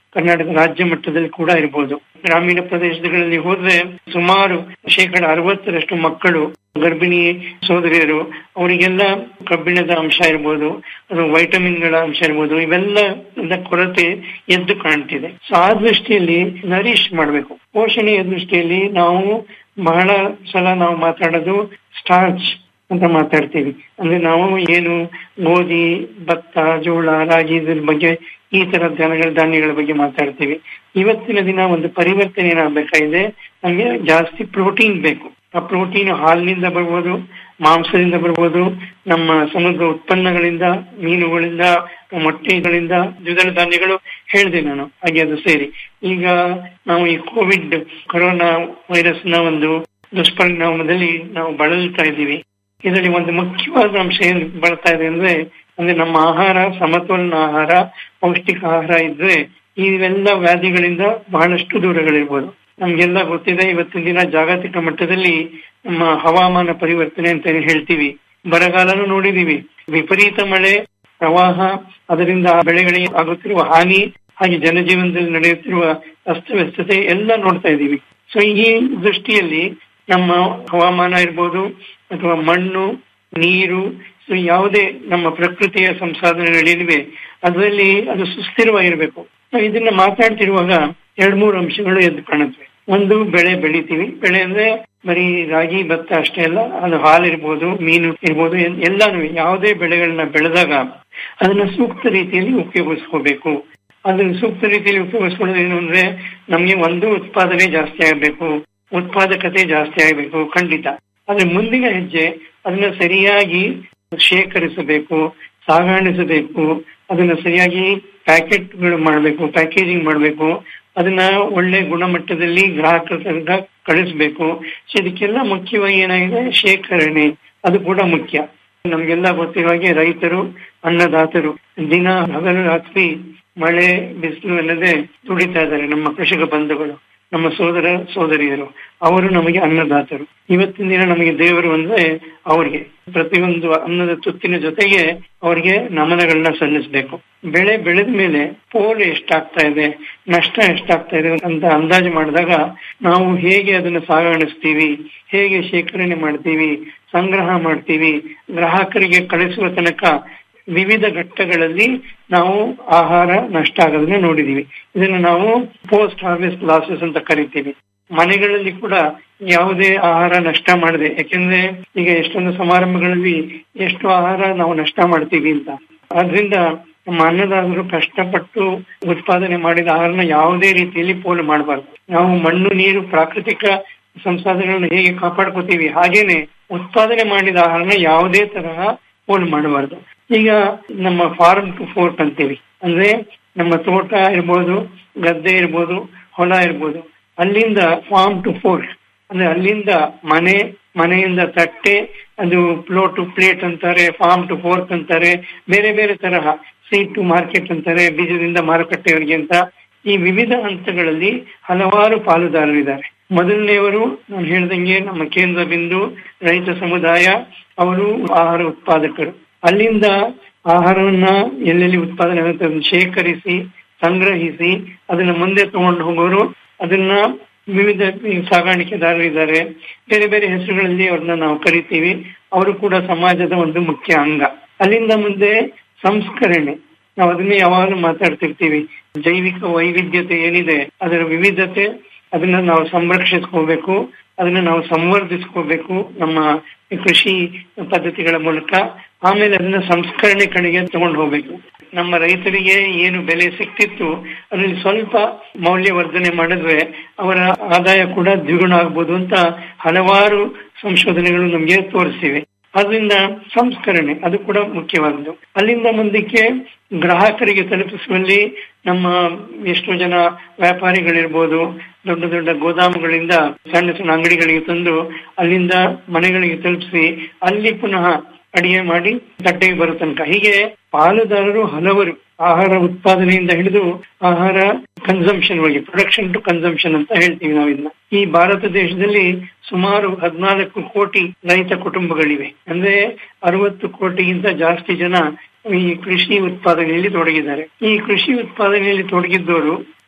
S15: ಕರ್ನಾಟಕ ರಾಜ್ಯ ಮಟ್ಟದಲ್ಲಿ ಕೂಡ ಇರ್ಬೋದು ಗ್ರಾಮೀಣ ಪ್ರದೇಶಗಳಲ್ಲಿ ಹೋದ್ರೆ ಸುಮಾರು ಶೇಕಡ ಅರವತ್ತರಷ್ಟು ಮಕ್ಕಳು ಗರ್ಭಿಣಿ ಸೋದರಿಯರು ಅವರಿಗೆಲ್ಲ ಕಬ್ಬಿಣದ ಅಂಶ ಇರ್ಬೋದು ಅದು ವೈಟಮಿನ್ಗಳ ಅಂಶ ಇರ್ಬೋದು ಇವೆಲ್ಲ ಕೊರತೆ ಎದ್ದು ಕಾಣ್ತಿದೆ ಸೊ ಆ ದೃಷ್ಟಿಯಲ್ಲಿ ನರಿಶ್ ಮಾಡಬೇಕು ಪೋಷಣೆಯ ದೃಷ್ಟಿಯಲ್ಲಿ ನಾವು ಬಹಳ ಸಲ ನಾವು ಮಾತಾಡೋದು ಸ್ಟಾರ್ಚ್ ಅಂತ ಮಾತಾಡ್ತೀವಿ ಅಂದ್ರೆ ನಾವು ಏನು ಗೋಧಿ ಭತ್ತ ಜೋಳ ರಾಗಿ ಇದ್ರ ಬಗ್ಗೆ ಈ ತರ ಧಾನ್ಯಗಳ ಧಾನ್ಯಗಳ ಬಗ್ಗೆ ಮಾತಾಡ್ತೀವಿ ಇವತ್ತಿನ ದಿನ ಒಂದು ಪರಿವರ್ತನೆ ಏನಾಗಬೇಕಾಗಿದೆ ನಮಗೆ ಜಾಸ್ತಿ ಪ್ರೋಟೀನ್ ಬೇಕು ಆ ಪ್ರೋಟೀನ್ ಹಾಲಿನಿಂದ ಬರ್ಬೋದು ಮಾಂಸದಿಂದ ಬರ್ಬೋದು ನಮ್ಮ ಸಮುದ್ರ ಉತ್ಪನ್ನಗಳಿಂದ ಮೀನುಗಳಿಂದ ಮೊಟ್ಟೆಗಳಿಂದ ದ್ವಿದಳ ಧಾನ್ಯಗಳು ಹೇಳಿದೆ ನಾನು ಹಾಗೆ ಅದು ಸೇರಿ ಈಗ ನಾವು ಈ ಕೋವಿಡ್ ಕೊರೋನಾ ವೈರಸ್ ನ ಒಂದು ದುಷ್ಪರಿಣಾಮದಲ್ಲಿ ನಾವು ಬಳಲ್ತಾ ಇದ್ದೀವಿ ಇದರಲ್ಲಿ ಒಂದು ಮುಖ್ಯವಾದ ಅಂಶ ಏನ್ ಬಳಸ್ತಾ ಇದೆ ಅಂದ್ರೆ ಅಂದ್ರೆ ನಮ್ಮ ಆಹಾರ ಸಮತೋಲನ ಆಹಾರ ಪೌಷ್ಟಿಕ ಆಹಾರ ಇದ್ರೆ ಇವೆಲ್ಲ ವ್ಯಾಧಿಗಳಿಂದ ಬಹಳಷ್ಟು ದೂರಗಳಿರ್ಬೋದು ನಮ್ಗೆಲ್ಲ ಗೊತ್ತಿದೆ ಇವತ್ತಿನ ದಿನ ಜಾಗತಿಕ ಮಟ್ಟದಲ್ಲಿ ನಮ್ಮ ಹವಾಮಾನ ಪರಿವರ್ತನೆ ಅಂತ ಏನ್ ಹೇಳ್ತೀವಿ ಬರಗಾಲನೂ ನೋಡಿದೀವಿ ವಿಪರೀತ ಮಳೆ ಪ್ರವಾಹ ಅದರಿಂದ ಬೆಳೆಗಳಿಗೆ ಆಗುತ್ತಿರುವ ಹಾನಿ ಹಾಗೆ ಜನಜೀವನದಲ್ಲಿ ನಡೆಯುತ್ತಿರುವ ಅಸ್ತವ್ಯಸ್ತತೆ ಎಲ್ಲ ನೋಡ್ತಾ ಇದ್ದೀವಿ ಸೊ ಈ ದೃಷ್ಟಿಯಲ್ಲಿ ನಮ್ಮ ಹವಾಮಾನ ಇರ್ಬೋದು ಅಥವಾ ಮಣ್ಣು ನೀರು ಸೊ ಯಾವುದೇ ನಮ್ಮ ಪ್ರಕೃತಿಯ ಸಂಸಾಧನೆಗಳಿವೆ ಅದರಲ್ಲಿ ಅದು ಸುಸ್ಥಿರವಾಗಿರ್ಬೇಕು ನಾವು ಇದನ್ನ ಮಾತಾಡ್ತಿರುವಾಗ ಎರಡ್ ಮೂರು ಅಂಶಗಳು ಎದ್ದು ಕಾಣುತ್ತವೆ ಒಂದು ಬೆಳೆ ಬೆಳಿತೀವಿ ಬೆಳೆ ಅಂದ್ರೆ ಬರೀ ರಾಗಿ ಭತ್ತ ಅಷ್ಟೇ ಅಲ್ಲ ಅದು ಹಾಲು ಇರ್ಬೋದು ಮೀನು ಇರ್ಬೋದು ಎಲ್- ಎಲ್ಲಾನು ಯಾವುದೇ ಬೆಳೆಗಳನ್ನ ಬೆಳೆದಾಗ ಅದನ್ನ ಸೂಕ್ತ ರೀತಿಯಲ್ಲಿ ಉಪಯೋಗಿಸ್ಕೋಬೇಕು ಅದನ್ನ ಸೂಕ್ತ ರೀತಿಯಲ್ಲಿ ಉಪಯೋಗಿಸ್ಕೊಳ್ಳೋದು ಏನು ಅಂದ್ರೆ ನಮ್ಗೆ ಒಂದು ಉತ್ಪಾದನೆ ಜಾಸ್ತಿ ಆಗ್ಬೇಕು ಉತ್ಪಾದಕತೆ ಜಾಸ್ತಿ ಆಗ್ಬೇಕು ಖಂಡಿತ ಆದ್ರೆ ಮುಂದಿನ ಹೆಜ್ಜೆ ಅದನ್ನ ಸರಿಯಾಗಿ ಶೇಖರಿಸಬೇಕು ಸಾಗಾಣಿಸಬೇಕು ಅದನ್ನ ಸರಿಯಾಗಿ ಪ್ಯಾಕೆಟ್ಗಳು ಮಾಡಬೇಕು ಪ್ಯಾಕೇಜಿಂಗ್ ಮಾಡಬೇಕು ಅದನ್ನ ಒಳ್ಳೆ ಗುಣಮಟ್ಟದಲ್ಲಿ ಗ್ರಾಹಕರ ತನಕ ಕಳಿಸ್ಬೇಕು ಸೊ ಇದಕ್ಕೆಲ್ಲ ಮುಖ್ಯವಾಗಿ ಏನಾಗಿದೆ ಶೇಖರಣೆ ಅದು ಕೂಡ ಮುಖ್ಯ ನಮ್ಗೆಲ್ಲ ಗೊತ್ತಿರೋ ಹಾಗೆ ರೈತರು ಅನ್ನದಾತರು ದಿನ ಹಗಲು ರಾತ್ರಿ ಮಳೆ ಬಿಸಿಲು ಅನ್ನದೇ ದುಡಿತಾ ಇದ್ದಾರೆ ನಮ್ಮ ಕೃಷಿಕ ಬಂಧುಗಳು ನಮ್ಮ ಸೋದರ ಸೋದರಿಯರು ಅವರು ನಮಗೆ ಅನ್ನದಾತರು ಇವತ್ತಿನ ದಿನ ನಮಗೆ ದೇವರು ಅಂದ್ರೆ ಅವರಿಗೆ ಪ್ರತಿಯೊಂದು ಅನ್ನದ ತುತ್ತಿನ ಜೊತೆಗೆ ಅವರಿಗೆ ನಮನಗಳನ್ನ ಸಲ್ಲಿಸಬೇಕು ಬೆಳೆ ಬೆಳೆದ ಮೇಲೆ ಪೋಲು ಎಷ್ಟಾಗ್ತಾ ಇದೆ ನಷ್ಟ ಎಷ್ಟಾಗ್ತಾ ಇದೆ ಅಂತ ಅಂದಾಜು ಮಾಡಿದಾಗ ನಾವು ಹೇಗೆ ಅದನ್ನ ಸಾಗಾಣಿಸ್ತೀವಿ ಹೇಗೆ ಶೇಖರಣೆ ಮಾಡ್ತೀವಿ ಸಂಗ್ರಹ ಮಾಡ್ತೀವಿ ಗ್ರಾಹಕರಿಗೆ ಕಳಿಸುವ ತನಕ ವಿವಿಧ ಘಟ್ಟಗಳಲ್ಲಿ ನಾವು ಆಹಾರ ನಷ್ಟ ಆಗೋದನ್ನ ನೋಡಿದೀವಿ ಇದನ್ನ ನಾವು ಪೋಸ್ಟ್ ಹಾರ್ವೆಸ್ಟ್ ಲಾಸಸ್ ಅಂತ ಕರಿತೀವಿ ಮನೆಗಳಲ್ಲಿ ಕೂಡ ಯಾವುದೇ ಆಹಾರ ನಷ್ಟ ಮಾಡದೆ ಯಾಕೆಂದ್ರೆ ಈಗ ಎಷ್ಟೊಂದು ಸಮಾರಂಭಗಳಲ್ಲಿ ಎಷ್ಟು ಆಹಾರ ನಾವು ನಷ್ಟ ಮಾಡ್ತೀವಿ ಅಂತ ಆದ್ರಿಂದ ನಮ್ಮ ಅನ್ನದಾರರು ಕಷ್ಟಪಟ್ಟು ಉತ್ಪಾದನೆ ಮಾಡಿದ ಆಹಾರನ ಯಾವುದೇ ರೀತಿಯಲ್ಲಿ ಪೋಲು ಮಾಡಬಾರ್ದು ನಾವು ಮಣ್ಣು ನೀರು ಪ್ರಾಕೃತಿಕ ಸಂಸಾಧನೆಗಳನ್ನ ಹೇಗೆ ಕಾಪಾಡ್ಕೋತೀವಿ ಹಾಗೇನೆ ಉತ್ಪಾದನೆ ಮಾಡಿದ ಆಹಾರನ ಯಾವುದೇ ತರಹ ಪೋಲು ಮಾಡಬಾರ್ದು ಈಗ ನಮ್ಮ ಫಾರ್ಮ್ ಟು ಫೋರ್ಟ್ ಅಂತೀವಿ ಅಂದ್ರೆ ನಮ್ಮ ತೋಟ ಇರ್ಬೋದು ಗದ್ದೆ ಇರ್ಬೋದು ಹೊಲ ಇರ್ಬೋದು ಅಲ್ಲಿಂದ ಫಾರ್ಮ್ ಟು ಫೋರ್ಟ್ ಅಂದ್ರೆ ಅಲ್ಲಿಂದ ಮನೆ ಮನೆಯಿಂದ ತಟ್ಟೆ ಅದು ಫ್ಲೋ ಟು ಪ್ಲೇಟ್ ಅಂತಾರೆ ಫಾರ್ಮ್ ಟು ಫೋರ್ಕ್ ಅಂತಾರೆ ಬೇರೆ ಬೇರೆ ತರಹ ಸೀಟ್ ಟು ಮಾರ್ಕೆಟ್ ಅಂತಾರೆ ಬೀಜದಿಂದ ಮಾರುಕಟ್ಟೆಯವರಿಗೆ ಅಂತ ಈ ವಿವಿಧ ಹಂತಗಳಲ್ಲಿ ಹಲವಾರು ಪಾಲುದಾರರಿದ್ದಾರೆ ಮೊದಲನೆಯವರು ನಾನು ಹೇಳ್ದಂಗೆ ನಮ್ಮ ಕೇಂದ್ರ ಬಿಂದು ರೈತ ಸಮುದಾಯ ಅವರು ಆಹಾರ ಉತ್ಪಾದಕರು ಅಲ್ಲಿಂದ ಆಹಾರವನ್ನ ಎಲ್ಲೆಲ್ಲಿ ಉತ್ಪಾದನೆ ಆಗುತ್ತೆ ಅದನ್ನ ಶೇಖರಿಸಿ ಸಂಗ್ರಹಿಸಿ ಅದನ್ನ ಮುಂದೆ ತಗೊಂಡು ಹೋಗೋರು ಅದನ್ನ ವಿವಿಧ ಸಾಗಾಣಿಕೆದಾರರು ಇದ್ದಾರೆ ಬೇರೆ ಬೇರೆ ಹೆಸರುಗಳಲ್ಲಿ ಅವ್ರನ್ನ ನಾವು ಕರಿತೀವಿ ಅವರು ಕೂಡ ಸಮಾಜದ ಒಂದು ಮುಖ್ಯ ಅಂಗ ಅಲ್ಲಿಂದ ಮುಂದೆ ಸಂಸ್ಕರಣೆ ನಾವು ಅದನ್ನೇ ಯಾವಾಗಲೂ ಮಾತಾಡ್ತಿರ್ತೀವಿ ಜೈವಿಕ ವೈವಿಧ್ಯತೆ ಏನಿದೆ ಅದರ ವಿವಿಧತೆ ಅದನ್ನ ನಾವು ಸಂರಕ್ಷಿಸ್ಕೋಬೇಕು ಅದನ್ನ ನಾವು ಸಂವರ್ಧಿಸ್ಕೋಬೇಕು ನಮ್ಮ ಕೃಷಿ ಪದ್ಧತಿಗಳ ಮೂಲಕ ಆಮೇಲೆ ಅದನ್ನ ಸಂಸ್ಕರಣೆ ಕಡೆಗೆ ತಗೊಂಡು ಹೋಗ್ಬೇಕು ನಮ್ಮ ರೈತರಿಗೆ ಏನು ಬೆಲೆ ಸಿಕ್ತಿತ್ತು ಅದರಲ್ಲಿ ಸ್ವಲ್ಪ ಮೌಲ್ಯವರ್ಧನೆ ಮಾಡಿದ್ರೆ ಅವರ ಆದಾಯ ಕೂಡ ದ್ವಿಗುಣ ಆಗ್ಬೋದು ಅಂತ ಹಲವಾರು ಸಂಶೋಧನೆಗಳು ನಮಗೆ ತೋರಿಸಿವೆ ಅದರಿಂದ ಸಂಸ್ಕರಣೆ ಅದು ಕೂಡ ಮುಖ್ಯವಾದದ್ದು ಅಲ್ಲಿಂದ ಮುಂದಕ್ಕೆ ಗ್ರಾಹಕರಿಗೆ ತಲುಪಿಸುವಲ್ಲಿ ನಮ್ಮ ಎಷ್ಟೋ ಜನ ವ್ಯಾಪಾರಿಗಳಿರ್ಬೋದು ದೊಡ್ಡ ದೊಡ್ಡ ಗೋದಾಮುಗಳಿಂದ ಸಣ್ಣ ಸಣ್ಣ ಅಂಗಡಿಗಳಿಗೆ ತಂದು ಅಲ್ಲಿಂದ ಮನೆಗಳಿಗೆ ತಲುಪಿಸಿ ಅಲ್ಲಿ ಪುನಃ ಅಡಿಗೆ ಮಾಡಿ ತಟ್ಟೆಗೆ ಬರೋ ತನಕ ಹೀಗೆ ಪಾಲುದಾರರು ಹಲವರು ಆಹಾರ ಉತ್ಪಾದನೆಯಿಂದ ಹಿಡಿದು ಆಹಾರ ಕನ್ಸಂಪ್ಷನ್ ವರೆಗೆ ಪ್ರೊಡಕ್ಷನ್ ಟು ಕನ್ಸಂಪ್ಷನ್ ಅಂತ ಹೇಳ್ತೀವಿ ನಾವು ಇದನ್ನ ಈ ಭಾರತ ದೇಶದಲ್ಲಿ ಸುಮಾರು ಹದಿನಾಲ್ಕು ಕೋಟಿ ರೈತ ಕುಟುಂಬಗಳಿವೆ ಅಂದ್ರೆ ಅರವತ್ತು ಕೋಟಿಗಿಂತ ಜಾಸ್ತಿ ಜನ ಈ ಕೃಷಿ ಉತ್ಪಾದನೆಯಲ್ಲಿ ತೊಡಗಿದ್ದಾರೆ ಈ ಕೃಷಿ ಉತ್ಪಾದನೆಯಲ್ಲಿ ತೊಡಗಿದ್ದವರು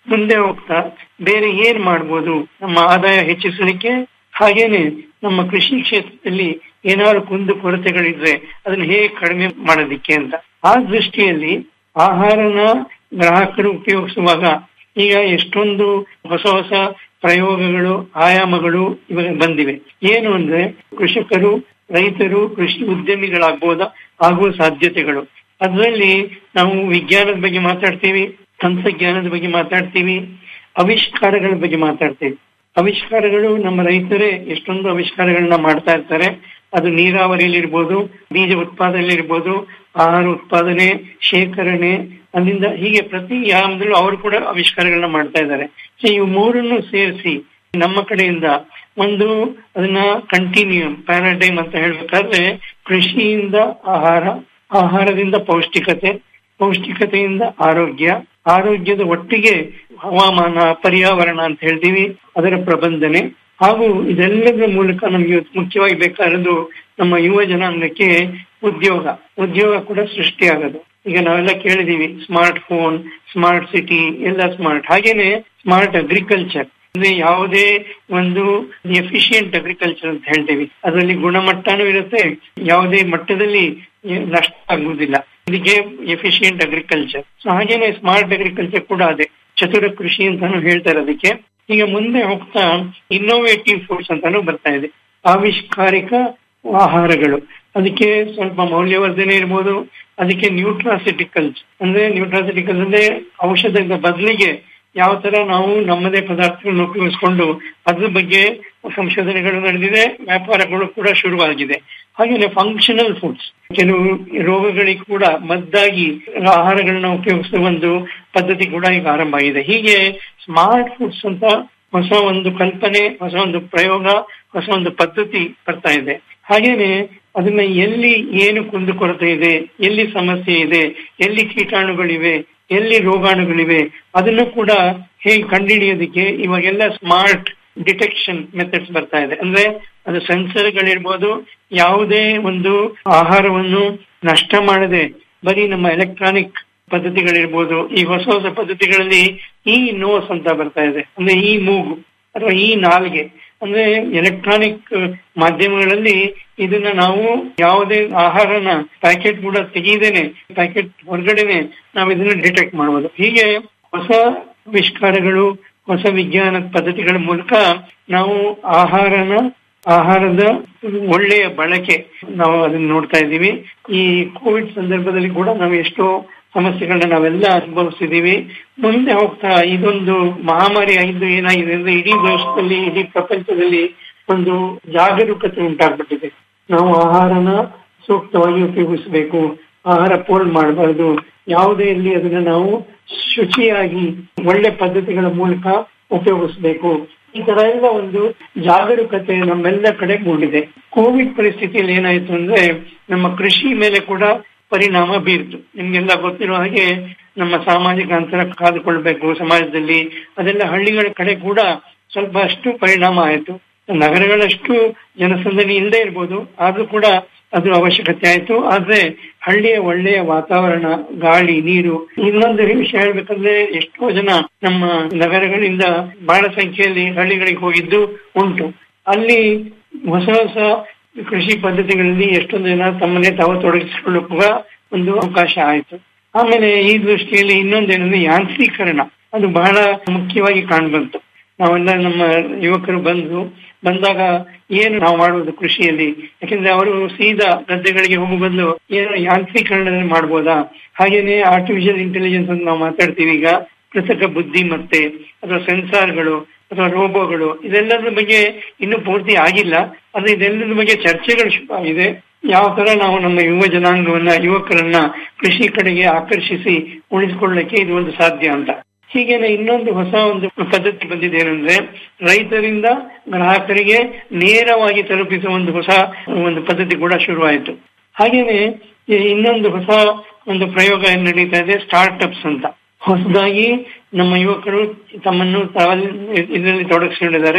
S15: ಮುಂದೆ ಹೋಗ್ತಾ ಬೇರೆ ಏನ್ ಮಾಡ್ಬೋದು ನಮ್ಮ ಆದಾಯ ಹೆಚ್ಚಿಸಲಿಕ್ಕೆ ಹಾಗೇನೆ ನಮ್ಮ ಕೃಷಿ ಕ್ಷೇತ್ರದಲ್ಲಿ ಏನಾದ್ರು ಕುಂದು ಕೊರತೆಗಳಿದ್ರೆ ಅದನ್ನ ಹೇಗೆ ಕಡಿಮೆ ಮಾಡೋದಿಕ್ಕೆ ಅಂತ ಆ ದೃಷ್ಟಿಯಲ್ಲಿ ಆಹಾರನ ಗ್ರಾಹಕರು ಉಪಯೋಗಿಸುವಾಗ ಈಗ ಎಷ್ಟೊಂದು ಹೊಸ ಹೊಸ ಪ್ರಯೋಗಗಳು ಆಯಾಮಗಳು ಇವಾಗ ಬಂದಿವೆ ಏನು ಅಂದ್ರೆ ಕೃಷಿಕರು ರೈತರು ಕೃಷಿ ಉದ್ಯಮಿಗಳಾಗ್ಬೋದಾ ಆಗುವ ಸಾಧ್ಯತೆಗಳು ಅದರಲ್ಲಿ ನಾವು ವಿಜ್ಞಾನದ ಬಗ್ಗೆ ಮಾತಾಡ್ತೀವಿ ತಂತ್ರಜ್ಞಾನದ ಬಗ್ಗೆ ಮಾತಾಡ್ತೀವಿ ಆವಿಷ್ಕಾರಗಳ ಬಗ್ಗೆ ಮಾತಾಡ್ತೀವಿ ಆವಿಷ್ಕಾರಗಳು ನಮ್ಮ ರೈತರೇ ಎಷ್ಟೊಂದು ಆವಿಷ್ಕಾರಗಳನ್ನ ಮಾಡ್ತಾ ಇರ್ತಾರೆ ಅದು ನೀರಾವರಿಯಲ್ಲಿರ್ಬೋದು ಬೀಜ ಉತ್ಪಾದನೆಯಲ್ಲಿರ್ಬೋದು ಆಹಾರ ಉತ್ಪಾದನೆ ಶೇಖರಣೆ ಅಲ್ಲಿಂದ ಹೀಗೆ ಪ್ರತಿ ಯಾಮದಲ್ಲೂ ಅವರು ಕೂಡ ಆವಿಷ್ಕಾರಗಳನ್ನ ಮಾಡ್ತಾ ಇದ್ದಾರೆ ಸೊ ಇವು ಮೂರನ್ನು ಸೇರಿಸಿ ನಮ್ಮ ಕಡೆಯಿಂದ ಒಂದು ಅದನ್ನ ಕಂಟಿನ್ಯೂಮ್ ಪ್ಯಾರಾಡೈಮ್ ಅಂತ ಹೇಳ್ಬೇಕಾದ್ರೆ ಕೃಷಿಯಿಂದ ಆಹಾರ ಆಹಾರದಿಂದ ಪೌಷ್ಟಿಕತೆ ಪೌಷ್ಟಿಕತೆಯಿಂದ ಆರೋಗ್ಯ ಆರೋಗ್ಯದ ಒಟ್ಟಿಗೆ ಹವಾಮಾನ ಪರ್ಯಾವರಣ ಅಂತ ಹೇಳ್ತೀವಿ ಅದರ ಪ್ರಬಂಧನೆ ಹಾಗೂ ಇದೆಲ್ಲದರ ಮೂಲಕ ನಮಗೆ ಮುಖ್ಯವಾಗಿ ಬೇಕಾಗಿರೋದು ನಮ್ಮ ಯುವ ಜನಾಂಗಕ್ಕೆ ಉದ್ಯೋಗ ಉದ್ಯೋಗ ಕೂಡ ಸೃಷ್ಟಿಯಾಗೋದು ಈಗ ನಾವೆಲ್ಲ ಕೇಳಿದೀವಿ ಸ್ಮಾರ್ಟ್ ಫೋನ್ ಸ್ಮಾರ್ಟ್ ಸಿಟಿ ಎಲ್ಲ ಸ್ಮಾರ್ಟ್ ಹಾಗೇನೆ ಸ್ಮಾರ್ಟ್ ಅಗ್ರಿಕಲ್ಚರ್ ಅಂದ್ರೆ ಯಾವುದೇ ಒಂದು ಎಫಿಷಿಯಂಟ್ ಅಗ್ರಿಕಲ್ಚರ್ ಅಂತ ಹೇಳ್ತೀವಿ ಅದರಲ್ಲಿ ಗುಣಮಟ್ಟನೂ ಇರುತ್ತೆ ಯಾವುದೇ ಮಟ್ಟದಲ್ಲಿ ನಷ್ಟ ಆಗುವುದಿಲ್ಲ ಇದಕ್ಕೆ ಎಫಿಷಿಯಂಟ್ ಅಗ್ರಿಕಲ್ಚರ್ ಸೊ ಹಾಗೇನೆ ಸ್ಮಾರ್ಟ್ ಅಗ್ರಿಕಲ್ಚರ್ ಕೂಡ ಅದೇ ಚತುರ ಕೃಷಿ ಅಂತಾನು ಹೇಳ್ತಾರೆ ಅದಕ್ಕೆ ಈಗ ಮುಂದೆ ಹೋಗ್ತಾ ಇನ್ನೋವೇಟಿವ್ ಫುಡ್ಸ್ ಅಂತಾನು ಬರ್ತಾ ಇದೆ ಆವಿಷ್ಕಾರಿಕ ಆಹಾರಗಳು ಅದಕ್ಕೆ ಸ್ವಲ್ಪ ಮೌಲ್ಯವರ್ಧನೆ ಇರ್ಬೋದು ಅದಕ್ಕೆ ನ್ಯೂಟ್ರಾಸಿಟಿಕಲ್ಸ್ ಅಂದ್ರೆ ನ್ಯೂಟ್ರಾಸಿಟಿಕಲ್ಸ್ ಅಂದ್ರೆ ಔಷಧದ ಬದಲಿಗೆ ಯಾವ ತರ ನಾವು ನಮ್ಮದೇ ಪದಾರ್ಥಗಳನ್ನ ಉಪಯೋಗಿಸ್ಕೊಂಡು ಅದ್ರ ಬಗ್ಗೆ ಸಂಶೋಧನೆಗಳು ನಡೆದಿದೆ ವ್ಯಾಪಾರಗಳು ಕೂಡ ಶುರುವಾಗಿದೆ ಹಾಗೆಯೇ ಫಂಕ್ಷನಲ್ ಫುಡ್ಸ್ ಕೆಲವು ರೋಗಗಳಿಗೆ ಕೂಡ ಮದ್ದಾಗಿ ಆಹಾರಗಳನ್ನ ಉಪಯೋಗಿಸುವ ಒಂದು ಪದ್ಧತಿ ಕೂಡ ಈಗ ಆರಂಭ ಆಗಿದೆ ಹೀಗೆ ಸ್ಮಾರ್ಟ್ ಫುಡ್ಸ್ ಅಂತ ಹೊಸ ಒಂದು ಕಲ್ಪನೆ ಹೊಸ ಒಂದು ಪ್ರಯೋಗ ಹೊಸ ಒಂದು ಪದ್ಧತಿ ಬರ್ತಾ ಇದೆ ಹಾಗೇನೆ ಅದನ್ನ ಎಲ್ಲಿ ಏನು ಕುಂದುಕೊರತೆ ಇದೆ ಎಲ್ಲಿ ಸಮಸ್ಯೆ ಇದೆ ಎಲ್ಲಿ ಕೀಟಾಣುಗಳಿವೆ ಎಲ್ಲಿ ರೋಗಾಣುಗಳಿವೆ ಅದನ್ನು ಕೂಡ ಹೇಗೆ ಕಂಡುಹಿಡಿಯೋದಕ್ಕೆ ಇವಾಗೆಲ್ಲ ಸ್ಮಾರ್ಟ್ ಡಿಟೆಕ್ಷನ್ ಮೆಥಡ್ಸ್ ಬರ್ತಾ ಇದೆ ಅಂದ್ರೆ ಅದು ಸೆನ್ಸರ್ಗಳಿರ್ಬೋದು ಯಾವುದೇ ಒಂದು ಆಹಾರವನ್ನು ನಷ್ಟ ಮಾಡದೆ ಬರೀ ನಮ್ಮ ಎಲೆಕ್ಟ್ರಾನಿಕ್ ಪದ್ಧತಿಗಳಿರ್ಬೋದು ಈ ಹೊಸ ಹೊಸ ಪದ್ಧತಿಗಳಲ್ಲಿ ಈ ನೋಸ್ ಅಂತ ಬರ್ತಾ ಇದೆ ಅಂದ್ರೆ ಈ ಮೂಗು ಅಥವಾ ಈ ನಾಲ್ಗೆ ಅಂದ್ರೆ ಎಲೆಕ್ಟ್ರಾನಿಕ್ ಮಾಧ್ಯಮಗಳಲ್ಲಿ ಇದನ್ನ ನಾವು ಯಾವುದೇ ಆಹಾರನ ಪ್ಯಾಕೆಟ್ ಕೂಡ ತೆಗೀದೇನೆ ಪ್ಯಾಕೆಟ್ ಹೊರಗಡೆನೆ ನಾವು ಇದನ್ನ ಡಿಟೆಕ್ಟ್ ಮಾಡಬಹುದು ಹೀಗೆ ಹೊಸ ಆವಿಷ್ಕಾರಗಳು ಹೊಸ ವಿಜ್ಞಾನ ಪದ್ಧತಿಗಳ ಮೂಲಕ ನಾವು ಆಹಾರನ ಆಹಾರದ ಒಳ್ಳೆಯ ಬಳಕೆ ನಾವು ಅದನ್ನ ನೋಡ್ತಾ ಇದ್ದೀವಿ ಈ ಕೋವಿಡ್ ಸಂದರ್ಭದಲ್ಲಿ ಕೂಡ ನಾವು ಎಷ್ಟೋ ಸಮಸ್ಯೆಗಳನ್ನ ನಾವೆಲ್ಲ ಅನುಭವಿಸಿದೀವಿ ಮುಂದೆ ಹೋಗ್ತಾ ಇದೊಂದು ಮಹಾಮಾರಿ ಆಗಿದ್ದು ಏನಾಗಿದೆ ಅಂದ್ರೆ ಇಡೀ ದೇಶದಲ್ಲಿ ಇಡೀ ಪ್ರಪಂಚದಲ್ಲಿ ಒಂದು ಜಾಗರೂಕತೆ ಉಂಟಾಗ್ಬಿಟ್ಟಿದೆ ನಾವು ಆಹಾರನ ಸೂಕ್ತವಾಗಿ ಉಪಯೋಗಿಸಬೇಕು ಆಹಾರ ಪೋಲ್ ಮಾಡಬಾರ್ದು ಯಾವುದೇ ಇಲ್ಲಿ ಅದನ್ನ ನಾವು ಶುಚಿಯಾಗಿ ಒಳ್ಳೆ ಪದ್ಧತಿಗಳ ಮೂಲಕ ಉಪಯೋಗಿಸಬೇಕು ಈ ತರ ಎಲ್ಲ ಒಂದು ಜಾಗರೂಕತೆ ನಮ್ಮೆಲ್ಲ ಕಡೆ ಮೂಡಿದೆ ಕೋವಿಡ್ ಪರಿಸ್ಥಿತಿಯಲ್ಲಿ ಏನಾಯ್ತು ಅಂದ್ರೆ ನಮ್ಮ ಕೃಷಿ ಮೇಲೆ ಕೂಡ ಪರಿಣಾಮ ಬೀರ್ತು ನಿಮ್ಗೆಲ್ಲ ಗೊತ್ತಿರೋ ಹಾಗೆ ನಮ್ಮ ಸಾಮಾಜಿಕ ಅಂತರ ಕಾದುಕೊಳ್ಬೇಕು ಸಮಾಜದಲ್ಲಿ ಅದೆಲ್ಲ ಹಳ್ಳಿಗಳ ಕಡೆ ಕೂಡ ಸ್ವಲ್ಪ ಅಷ್ಟು ಪರಿಣಾಮ ಆಯಿತು ನಗರಗಳಷ್ಟು ಜನಸಂದಣಿ ಇಲ್ಲದೆ ಇರ್ಬೋದು ಆದ್ರೂ ಕೂಡ ಅದು ಅವಶ್ಯಕತೆ ಆಯ್ತು ಆದ್ರೆ ಹಳ್ಳಿಯ ಒಳ್ಳೆಯ ವಾತಾವರಣ ಗಾಳಿ ನೀರು ಇನ್ನೊಂದು ವಿಷಯ ಹೇಳ್ಬೇಕಂದ್ರೆ ಎಷ್ಟೋ ಜನ ನಮ್ಮ ನಗರಗಳಿಂದ ಬಹಳ ಸಂಖ್ಯೆಯಲ್ಲಿ ಹಳ್ಳಿಗಳಿಗೆ ಹೋಗಿದ್ದು ಉಂಟು ಅಲ್ಲಿ ಹೊಸ ಹೊಸ ಕೃಷಿ ಪದ್ಧತಿಗಳಲ್ಲಿ ಎಷ್ಟೊಂದು ಜನ ತಮ್ಮನ್ನೇ ತಾವು ತೊಡಗಿಸಿಕೊಳ್ಳುವ ಒಂದು ಅವಕಾಶ ಆಯ್ತು ಆಮೇಲೆ ಈ ದೃಷ್ಟಿಯಲ್ಲಿ ಇನ್ನೊಂದೇನಂದ್ರೆ ಯಾಂತ್ರೀಕರಣ ಅದು ಬಹಳ ಮುಖ್ಯವಾಗಿ ಕಾಣ್ಬಂತು ನಾವೆಲ್ಲ ನಮ್ಮ ಯುವಕರು ಬಂದು ಬಂದಾಗ ಏನು ನಾವು ಮಾಡುವುದು ಕೃಷಿಯಲ್ಲಿ ಯಾಕಂದ್ರೆ ಅವರು ಸೀದಾ ಗದ್ದೆಗಳಿಗೆ ಹೋಗೋ ಬದಲು ಏನು ಯಾಂತ್ರೀಕರಣದಲ್ಲಿ ಮಾಡ್ಬೋದಾ ಹಾಗೇನೆ ಆರ್ಟಿಫಿಷಿಯಲ್ ಇಂಟೆಲಿಜೆನ್ಸ್ ಅಂತ ನಾವು ಮಾತಾಡ್ತೀವಿ ಈಗ ಕೃತಕ ಬುದ್ಧಿ ಮತ್ತೆ ಅಥವಾ ಸೆನ್ಸಾರ್ಗಳು ಅಥವಾ ರೋಬೋಗಳು ಇದೆಲ್ಲದ್ರ ಬಗ್ಗೆ ಇನ್ನೂ ಪೂರ್ತಿ ಆಗಿಲ್ಲ ಆದ್ರೆ ಇದೆಲ್ಲದ್ರ ಬಗ್ಗೆ ಚರ್ಚೆಗಳು ಶುರು ಆಗಿದೆ ಯಾವ ತರ ನಾವು ನಮ್ಮ ಯುವ ಜನಾಂಗವನ್ನ ಯುವಕರನ್ನ ಕೃಷಿ ಕಡೆಗೆ ಆಕರ್ಷಿಸಿ ಉಳಿಸಿಕೊಳ್ಳಕ್ಕೆ ಇದು ಒಂದು ಸಾಧ್ಯ ಅಂತ ಹೀಗೇನೆ ಇನ್ನೊಂದು ಹೊಸ ಒಂದು ಪದ್ಧತಿ ಬಂದಿದೆ ಏನಂದ್ರೆ ರೈತರಿಂದ ಗ್ರಾಹಕರಿಗೆ ನೇರವಾಗಿ ತಲುಪಿಸುವ ಒಂದು ಹೊಸ ಒಂದು ಪದ್ಧತಿ ಕೂಡ ಶುರುವಾಯಿತು ಹಾಗೇನೆ ಈ ಇನ್ನೊಂದು ಹೊಸ ಒಂದು ಪ್ರಯೋಗ ಏನ್ ನಡೀತಾ ಇದೆ ಸ್ಟಾರ್ಟ್ಅಪ್ಸ್ ಅಂತ ಹೊಸದಾಗಿ ನಮ್ಮ ಯುವಕರು ತಮ್ಮನ್ನು ತಾವಲ್ಲಿ ಇದರಲ್ಲಿ ತೊಡಗಿಸಿಕೊಂಡಿದ್ದಾರೆ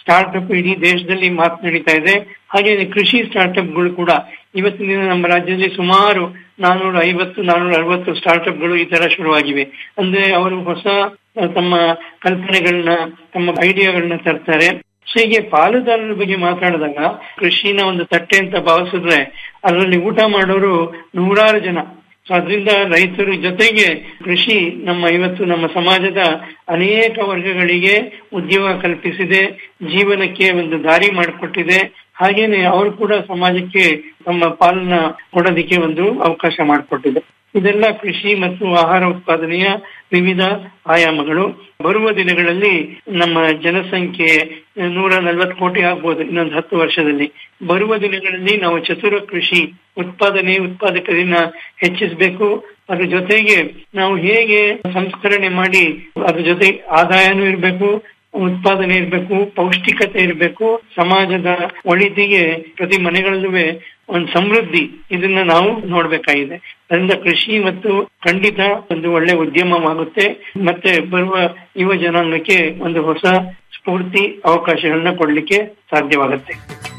S15: ಸ್ಟಾರ್ಟ್ಅಪ್ ಇಡೀ ದೇಶದಲ್ಲಿ ಮಾತನಾಡಿತಾ ಇದೆ ಹಾಗೆ ಕೃಷಿ ಸ್ಟಾರ್ಟ್ಅಪ್ಗಳು ಕೂಡ ಇವತ್ತಿನ ದಿನ ನಮ್ಮ ರಾಜ್ಯದಲ್ಲಿ ಸುಮಾರು ನಾನೂರ ಐವತ್ತು ನಾನೂರ ಅರವತ್ತು ಸ್ಟಾರ್ಟ್ಅಪ್ಗಳು ಈ ತರ ಶುರುವಾಗಿವೆ ಅಂದ್ರೆ ಅವರು ಹೊಸ ಆ, ತಮ್ಮ ಕಲ್ಪನೆಗಳನ್ನ ತಮ್ಮ ಐಡಿಯಾಗಳನ್ನ ತರ್ತಾರೆ ಸೊ ಹೀಗೆ ಪಾಲುದಾರರ ಬಗ್ಗೆ ಮಾತಾಡಿದಾಗ ಕೃಷಿನ ಒಂದು ತಟ್ಟೆ ಅಂತ ಭಾವಿಸಿದ್ರೆ ಅದರಲ್ಲಿ ಊಟ ಮಾಡೋರು ನೂರಾರು ಜನ ಸೊ ಅದರಿಂದ ರೈತರ ಜೊತೆಗೆ ಕೃಷಿ ನಮ್ಮ ಇವತ್ತು ನಮ್ಮ ಸಮಾಜದ ಅನೇಕ ವರ್ಗಗಳಿಗೆ ಉದ್ಯೋಗ ಕಲ್ಪಿಸಿದೆ ಜೀವನಕ್ಕೆ ಒಂದು ದಾರಿ ಮಾಡಿಕೊಟ್ಟಿದೆ ಹಾಗೇನೆ ಅವರು ಕೂಡ ಸಮಾಜಕ್ಕೆ ತಮ್ಮ ಪಾಲನ್ನ ಕೊಡೋದಕ್ಕೆ ಒಂದು ಅವಕಾಶ ಮಾಡಿಕೊಟ್ಟಿದೆ ಇದೆಲ್ಲ ಕೃಷಿ ಮತ್ತು ಆಹಾರ ಉತ್ಪಾದನೆಯ ವಿವಿಧ ಆಯಾಮಗಳು ಬರುವ ದಿನಗಳಲ್ಲಿ ನಮ್ಮ ಜನಸಂಖ್ಯೆ ನೂರ ನಲ್ವತ್ತು ಕೋಟಿ ಆಗ್ಬೋದು ಇನ್ನೊಂದು ಹತ್ತು ವರ್ಷದಲ್ಲಿ ಬರುವ ದಿನಗಳಲ್ಲಿ ನಾವು ಚತುರ ಕೃಷಿ ಉತ್ಪಾದನೆ ಉತ್ಪಾದಕರನ್ನ ಹೆಚ್ಚಿಸಬೇಕು ಅದ್ರ ಜೊತೆಗೆ ನಾವು ಹೇಗೆ ಸಂಸ್ಕರಣೆ ಮಾಡಿ ಅದ್ರ ಜೊತೆ ಆದಾಯನೂ ಇರಬೇಕು ಉತ್ಪಾದನೆ ಇರಬೇಕು ಪೌಷ್ಟಿಕತೆ ಇರಬೇಕು ಸಮಾಜದ ಒಳಿತಿಗೆ ಪ್ರತಿ ಮನೆಗಳಲ್ಲೂ ಒಂದು ಸಮೃದ್ಧಿ ಇದನ್ನ ನಾವು ನೋಡ್ಬೇಕಾಗಿದೆ ಅದರಿಂದ ಕೃಷಿ ಮತ್ತು ಖಂಡಿತ ಒಂದು ಒಳ್ಳೆ ಉದ್ಯಮವಾಗುತ್ತೆ ಮತ್ತೆ ಬರುವ ಯುವ ಜನಾಂಗಕ್ಕೆ ಒಂದು ಹೊಸ ಸ್ಫೂರ್ತಿ ಅವಕಾಶಗಳನ್ನ ಕೊಡ್ಲಿಕ್ಕೆ ಸಾಧ್ಯವಾಗುತ್ತೆ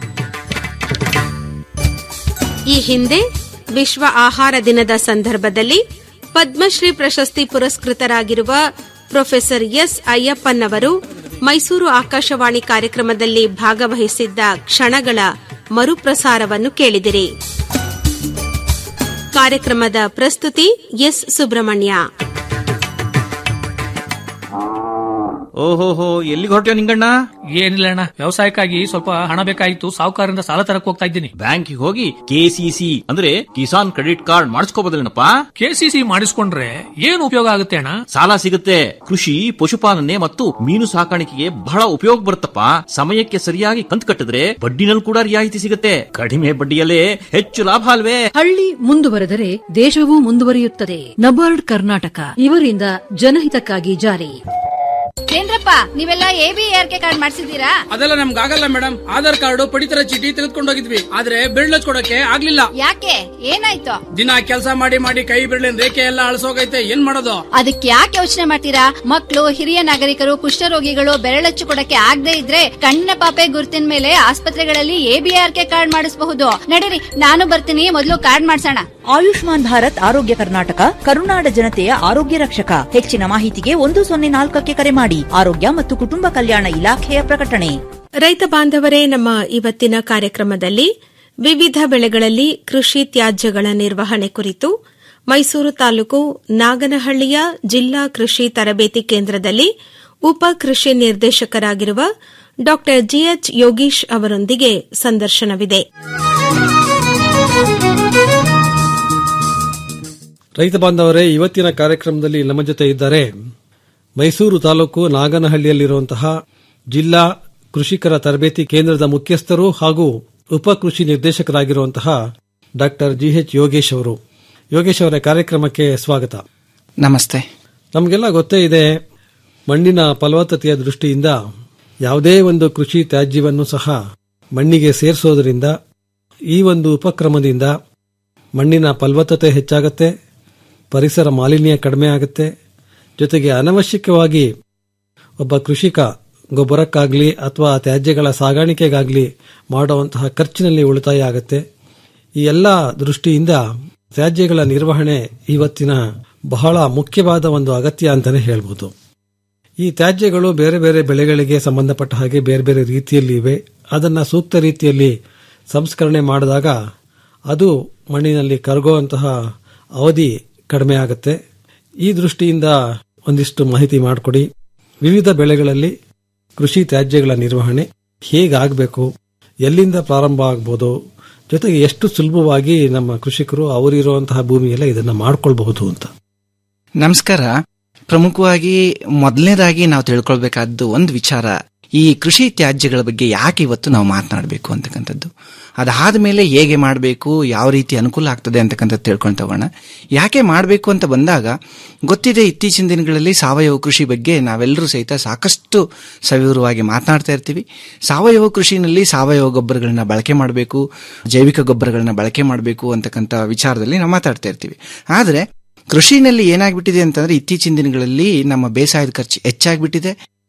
S1: ಈ ಹಿಂದೆ ವಿಶ್ವ ಆಹಾರ ದಿನದ ಸಂದರ್ಭದಲ್ಲಿ ಪದ್ಮಶ್ರೀ ಪ್ರಶಸ್ತಿ ಪುರಸ್ಕೃತರಾಗಿರುವ ಪ್ರೊಫೆಸರ್ ಎಸ್ ಅಯ್ಯಪ್ಪನವರು ಮೈಸೂರು ಆಕಾಶವಾಣಿ ಕಾರ್ಯಕ್ರಮದಲ್ಲಿ ಭಾಗವಹಿಸಿದ್ದ ಕ್ಷಣಗಳ ಮರುಪ್ರಸಾರವನ್ನು ಕೇಳಿದಿರಿ ಕಾರ್ಯಕ್ರಮದ ಪ್ರಸ್ತುತಿ ಎಸ್ ಸುಬ್ರಹ್ಮಣ್ಯ
S9: ಓಹೋಹೋ ಎಲ್ಲಿಗೆ ಹೊರಟ್ಯೋ ನಿಂಗಣ್ಣ
S10: ಏನಿಲ್ಲ ಅಣ್ಣ ವ್ಯವಸಾಯಕ್ಕಾಗಿ ಸ್ವಲ್ಪ ಹಣ ಬೇಕಾಗಿತ್ತು ಸಾಹುಕಾರರಿಂದ ಸಾಲ ತರಕ್ ಹೋಗ್ತಾ ಇದ್ದೀನಿ
S9: ಬ್ಯಾಂಕಿಗೆ ಹೋಗಿ ಕೆಸಿಸಿ ಅಂದ್ರೆ ಕಿಸಾನ್ ಕ್ರೆಡಿಟ್ ಕಾರ್ಡ್ ಮಾಡಿಸ್ಕೋಬೋದಲ್ಲೇನಪ್ಪ
S10: ಕೆಸಿಸಿ ಮಾಡಿಸ್ಕೊಂಡ್ರೆ ಏನು ಉಪಯೋಗ ಆಗುತ್ತೆ ಅಣ್ಣ
S9: ಸಾಲ ಸಿಗುತ್ತೆ ಕೃಷಿ ಪಶುಪಾಲನೆ ಮತ್ತು ಮೀನು ಸಾಕಾಣಿಕೆಗೆ ಬಹಳ ಉಪಯೋಗ ಬರುತ್ತಪ್ಪ ಸಮಯಕ್ಕೆ ಸರಿಯಾಗಿ ಕಂತು ಕಟ್ಟಿದ್ರೆ ಬಡ್ಡಿನಲ್ಲಿ ಕೂಡ ರಿಯಾಯಿತಿ ಸಿಗುತ್ತೆ ಕಡಿಮೆ ಬಡ್ಡಿಯಲ್ಲೇ ಹೆಚ್ಚು ಲಾಭ ಅಲ್ವೇ
S11: ಹಳ್ಳಿ ಮುಂದುವರೆದರೆ ದೇಶವೂ ಮುಂದುವರಿಯುತ್ತದೆ ನಬಾರ್ಡ್ ಕರ್ನಾಟಕ ಇವರಿಂದ ಜನಹಿತಕ್ಕಾಗಿ ಜಾರಿ
S8: ಏನ್ರಪ್ಪ ನೀವೆಲ್ಲ A B R K card ಮಾಡ್ಸಿದ್ದೀರಾ
S16: ಅದೆಲ್ಲ ನಮ್ಗೆ ಆಗಲ್ಲ ಮೇಡಮ್ ಆಧಾರ್ ಕಾರ್ಡ್ ಪಡಿತರ ಚೀಟಿ ತೆಗೆದುಕೊಂಡು ಹೋಗಿದ್ವಿ ಆದ್ರೆ ಬಿರ್ಲ್ ಕೊಡಕ್ಕೆ ಆಗ್ಲಿಲ್ಲ
S8: ಯಾಕೆ ಏನಾಯ್ತು
S16: ದಿನ ಕೆಲಸ ಮಾಡಿ ಮಾಡಿ ಕೈ ಬಿರ್ಲಿನ ರೇಖೆ ಎಲ್ಲ ಅಳಸೋಗೈತೆ ಏನ್ ಮಾಡೋದು
S8: ಅದಕ್ಕೆ ಯಾಕೆ ಯೋಚನೆ ಮಾಡ್ತೀರಾ ಮಕ್ಕಳು ಹಿರಿಯ ನಾಗರಿಕರು ಕುಷ್ಠರೋಗಿಗಳು ಬೆರಳಚ್ಚು ಕೊಡಕ್ಕೆ ಆಗದೆ ಇದ್ರೆ ಕಣ್ಣಿನ ಪಾಪೆ ಗುರುತಿನ ಮೇಲೆ ಆಸ್ಪತ್ರೆಗಳಲ್ಲಿ ಎಬಿಆರ್ ಕೆ ಕಾರ್ಡ್ ಮಾಡಿಸಬಹುದು ನಡೀರಿ ನಾನು ಬರ್ತೀನಿ ಮೊದಲು ಕಾರ್ಡ್ ಮಾಡ್ಸೋಣ
S6: ಆಯುಷ್ಮಾನ್ ಭಾರತ್ ಆರೋಗ್ಯ ಕರ್ನಾಟಕ ಕರುನಾಡ ಜನತೆಯ ಆರೋಗ್ಯ ರಕ್ಷಕ ಹೆಚ್ಚಿನ ಮಾಹಿತಿಗೆ ಒಂದು ಸೊನ್ನೆ ನಾಲ್ಕಕ್ಕೆ ಕರೆ ಮಾಡಿ ಆರೋಗ್ಯ ಮತ್ತು ಕುಟುಂಬ ಕಲ್ಯಾಣ ಇಲಾಖೆಯ ಪ್ರಕಟಣೆ
S1: ರೈತ ಬಾಂಧವರೇ ನಮ್ಮ ಇವತ್ತಿನ ಕಾರ್ಯಕ್ರಮದಲ್ಲಿ ವಿವಿಧ ಬೆಳೆಗಳಲ್ಲಿ ಕೃಷಿ ತ್ಯಾಜ್ಯಗಳ ನಿರ್ವಹಣೆ ಕುರಿತು ಮೈಸೂರು ತಾಲೂಕು ನಾಗನಹಳ್ಳಿಯ ಜಿಲ್ಲಾ ಕೃಷಿ ತರಬೇತಿ ಕೇಂದ್ರದಲ್ಲಿ ಉಪ ಕೃಷಿ ನಿರ್ದೇಶಕರಾಗಿರುವ ಡಾ ಜಿಎಚ್ ಯೋಗೀಶ್ ಅವರೊಂದಿಗೆ ಸಂದರ್ಶನವಿದೆ
S17: ರೈತ ಬಾಂಧವರೇ ಇವತ್ತಿನ ಕಾರ್ಯಕ್ರಮದಲ್ಲಿ ನಮ್ಮ ಜೊತೆ ಇದ್ದಾರೆ ಮೈಸೂರು ತಾಲೂಕು ನಾಗನಹಳ್ಳಿಯಲ್ಲಿರುವಂತಹ ಜಿಲ್ಲಾ ಕೃಷಿಕರ ತರಬೇತಿ ಕೇಂದ್ರದ ಮುಖ್ಯಸ್ಥರು ಹಾಗೂ ಉಪ ಕೃಷಿ ನಿರ್ದೇಶಕರಾಗಿರುವಂತಹ ಡಾಕ್ಟರ್ ಜಿಎಚ್ ಯೋಗೇಶ್ ಅವರು ಯೋಗೇಶ್ ಅವರ ಕಾರ್ಯಕ್ರಮಕ್ಕೆ ಸ್ವಾಗತ
S18: ನಮಸ್ತೆ
S17: ನಮಗೆಲ್ಲ ಗೊತ್ತೇ ಇದೆ ಮಣ್ಣಿನ ಫಲವತ್ತತೆಯ ದೃಷ್ಟಿಯಿಂದ ಯಾವುದೇ ಒಂದು ಕೃಷಿ ತ್ಯಾಜ್ಯವನ್ನು ಸಹ ಮಣ್ಣಿಗೆ ಸೇರಿಸೋದ್ರಿಂದ ಈ ಒಂದು ಉಪಕ್ರಮದಿಂದ ಮಣ್ಣಿನ ಫಲವತ್ತತೆ ಹೆಚ್ಚಾಗುತ್ತೆ ಪರಿಸರ ಮಾಲಿನ್ಯ ಕಡಿಮೆ ಆಗುತ್ತೆ ಜೊತೆಗೆ ಅನವಶ್ಯಕವಾಗಿ ಒಬ್ಬ ಕೃಷಿಕ ಗೊಬ್ಬರಕ್ಕಾಗಲಿ ಅಥವಾ ತ್ಯಾಜ್ಯಗಳ ಸಾಗಾಣಿಕೆಗಾಗಲಿ ಮಾಡುವಂತಹ ಖರ್ಚಿನಲ್ಲಿ ಉಳಿತಾಯ ಆಗುತ್ತೆ ಈ ಎಲ್ಲ ದೃಷ್ಟಿಯಿಂದ ತ್ಯಾಜ್ಯಗಳ ನಿರ್ವಹಣೆ ಇವತ್ತಿನ ಬಹಳ ಮುಖ್ಯವಾದ ಒಂದು ಅಗತ್ಯ ಅಂತಾನೆ ಹೇಳ್ಬೋದು ಈ ತ್ಯಾಜ್ಯಗಳು ಬೇರೆ ಬೇರೆ ಬೆಳೆಗಳಿಗೆ ಸಂಬಂಧಪಟ್ಟ ಹಾಗೆ ಬೇರೆ ಬೇರೆ ರೀತಿಯಲ್ಲಿ ಇವೆ ಅದನ್ನ ಸೂಕ್ತ ರೀತಿಯಲ್ಲಿ ಸಂಸ್ಕರಣೆ ಮಾಡಿದಾಗ ಅದು ಮಣ್ಣಿನಲ್ಲಿ ಕರಗುವಂತಹ ಅವಧಿ ಕಡಿಮೆ ಆಗುತ್ತೆ ಈ ದೃಷ್ಟಿಯಿಂದ ಒಂದಿಷ್ಟು ಮಾಹಿತಿ ಮಾಡಿಕೊಡಿ ವಿವಿಧ ಬೆಳೆಗಳಲ್ಲಿ ಕೃಷಿ ತ್ಯಾಜ್ಯಗಳ ನಿರ್ವಹಣೆ ಹೇಗಾಗಬೇಕು ಎಲ್ಲಿಂದ ಪ್ರಾರಂಭ ಆಗ್ಬೋದು ಜೊತೆಗೆ ಎಷ್ಟು ಸುಲಭವಾಗಿ ನಮ್ಮ ಕೃಷಿಕರು ಅವರಿರುವಂತಹ ಭೂಮಿಯಲ್ಲ ಇದನ್ನ ಮಾಡ್ಕೊಳ್ಬಹುದು ಅಂತ
S18: ನಮಸ್ಕಾರ ಪ್ರಮುಖವಾಗಿ ಮೊದಲನೇದಾಗಿ ನಾವು ತಿಳ್ಕೊಳ್ಬೇಕಾದ್ದು ಒಂದು ವಿಚಾರ ಈ ಕೃಷಿ ತ್ಯಾಜ್ಯಗಳ ಬಗ್ಗೆ ಯಾಕೆ ಇವತ್ತು ನಾವು ಮಾತನಾಡಬೇಕು ಅಂತಕ್ಕಂಥದ್ದು ಅದಾದ ಮೇಲೆ ಹೇಗೆ ಮಾಡಬೇಕು ಯಾವ ರೀತಿ ಅನುಕೂಲ ಆಗ್ತದೆ ಅಂತಕ್ಕಂಥದ್ದು ತಿಳ್ಕೊಂಡು ತಗೋಣ ಯಾಕೆ ಮಾಡಬೇಕು ಅಂತ ಬಂದಾಗ ಗೊತ್ತಿದೆ ಇತ್ತೀಚಿನ ದಿನಗಳಲ್ಲಿ ಸಾವಯವ ಕೃಷಿ ಬಗ್ಗೆ ನಾವೆಲ್ಲರೂ ಸಹಿತ ಸಾಕಷ್ಟು ಸವಿವರವಾಗಿ ಮಾತನಾಡ್ತಾ ಇರ್ತೀವಿ ಸಾವಯವ ಕೃಷಿನಲ್ಲಿ ಸಾವಯವ ಗೊಬ್ಬರಗಳನ್ನ ಬಳಕೆ ಮಾಡಬೇಕು ಜೈವಿಕ ಗೊಬ್ಬರಗಳನ್ನ ಬಳಕೆ ಮಾಡಬೇಕು ಅಂತಕ್ಕಂಥ ವಿಚಾರದಲ್ಲಿ ನಾವು ಮಾತಾಡ್ತಾ ಇರ್ತೀವಿ ಆದರೆ ಕೃಷಿನಲ್ಲಿ ಏನಾಗ್ಬಿಟ್ಟಿದೆ ಅಂತಂದ್ರೆ ಇತ್ತೀಚಿನ ದಿನಗಳಲ್ಲಿ ನಮ್ಮ ಬೇಸಾಯದ ಖರ್ಚು ಹೆಚ್ಚಾಗ್ಬಿಟ್ಟಿದೆ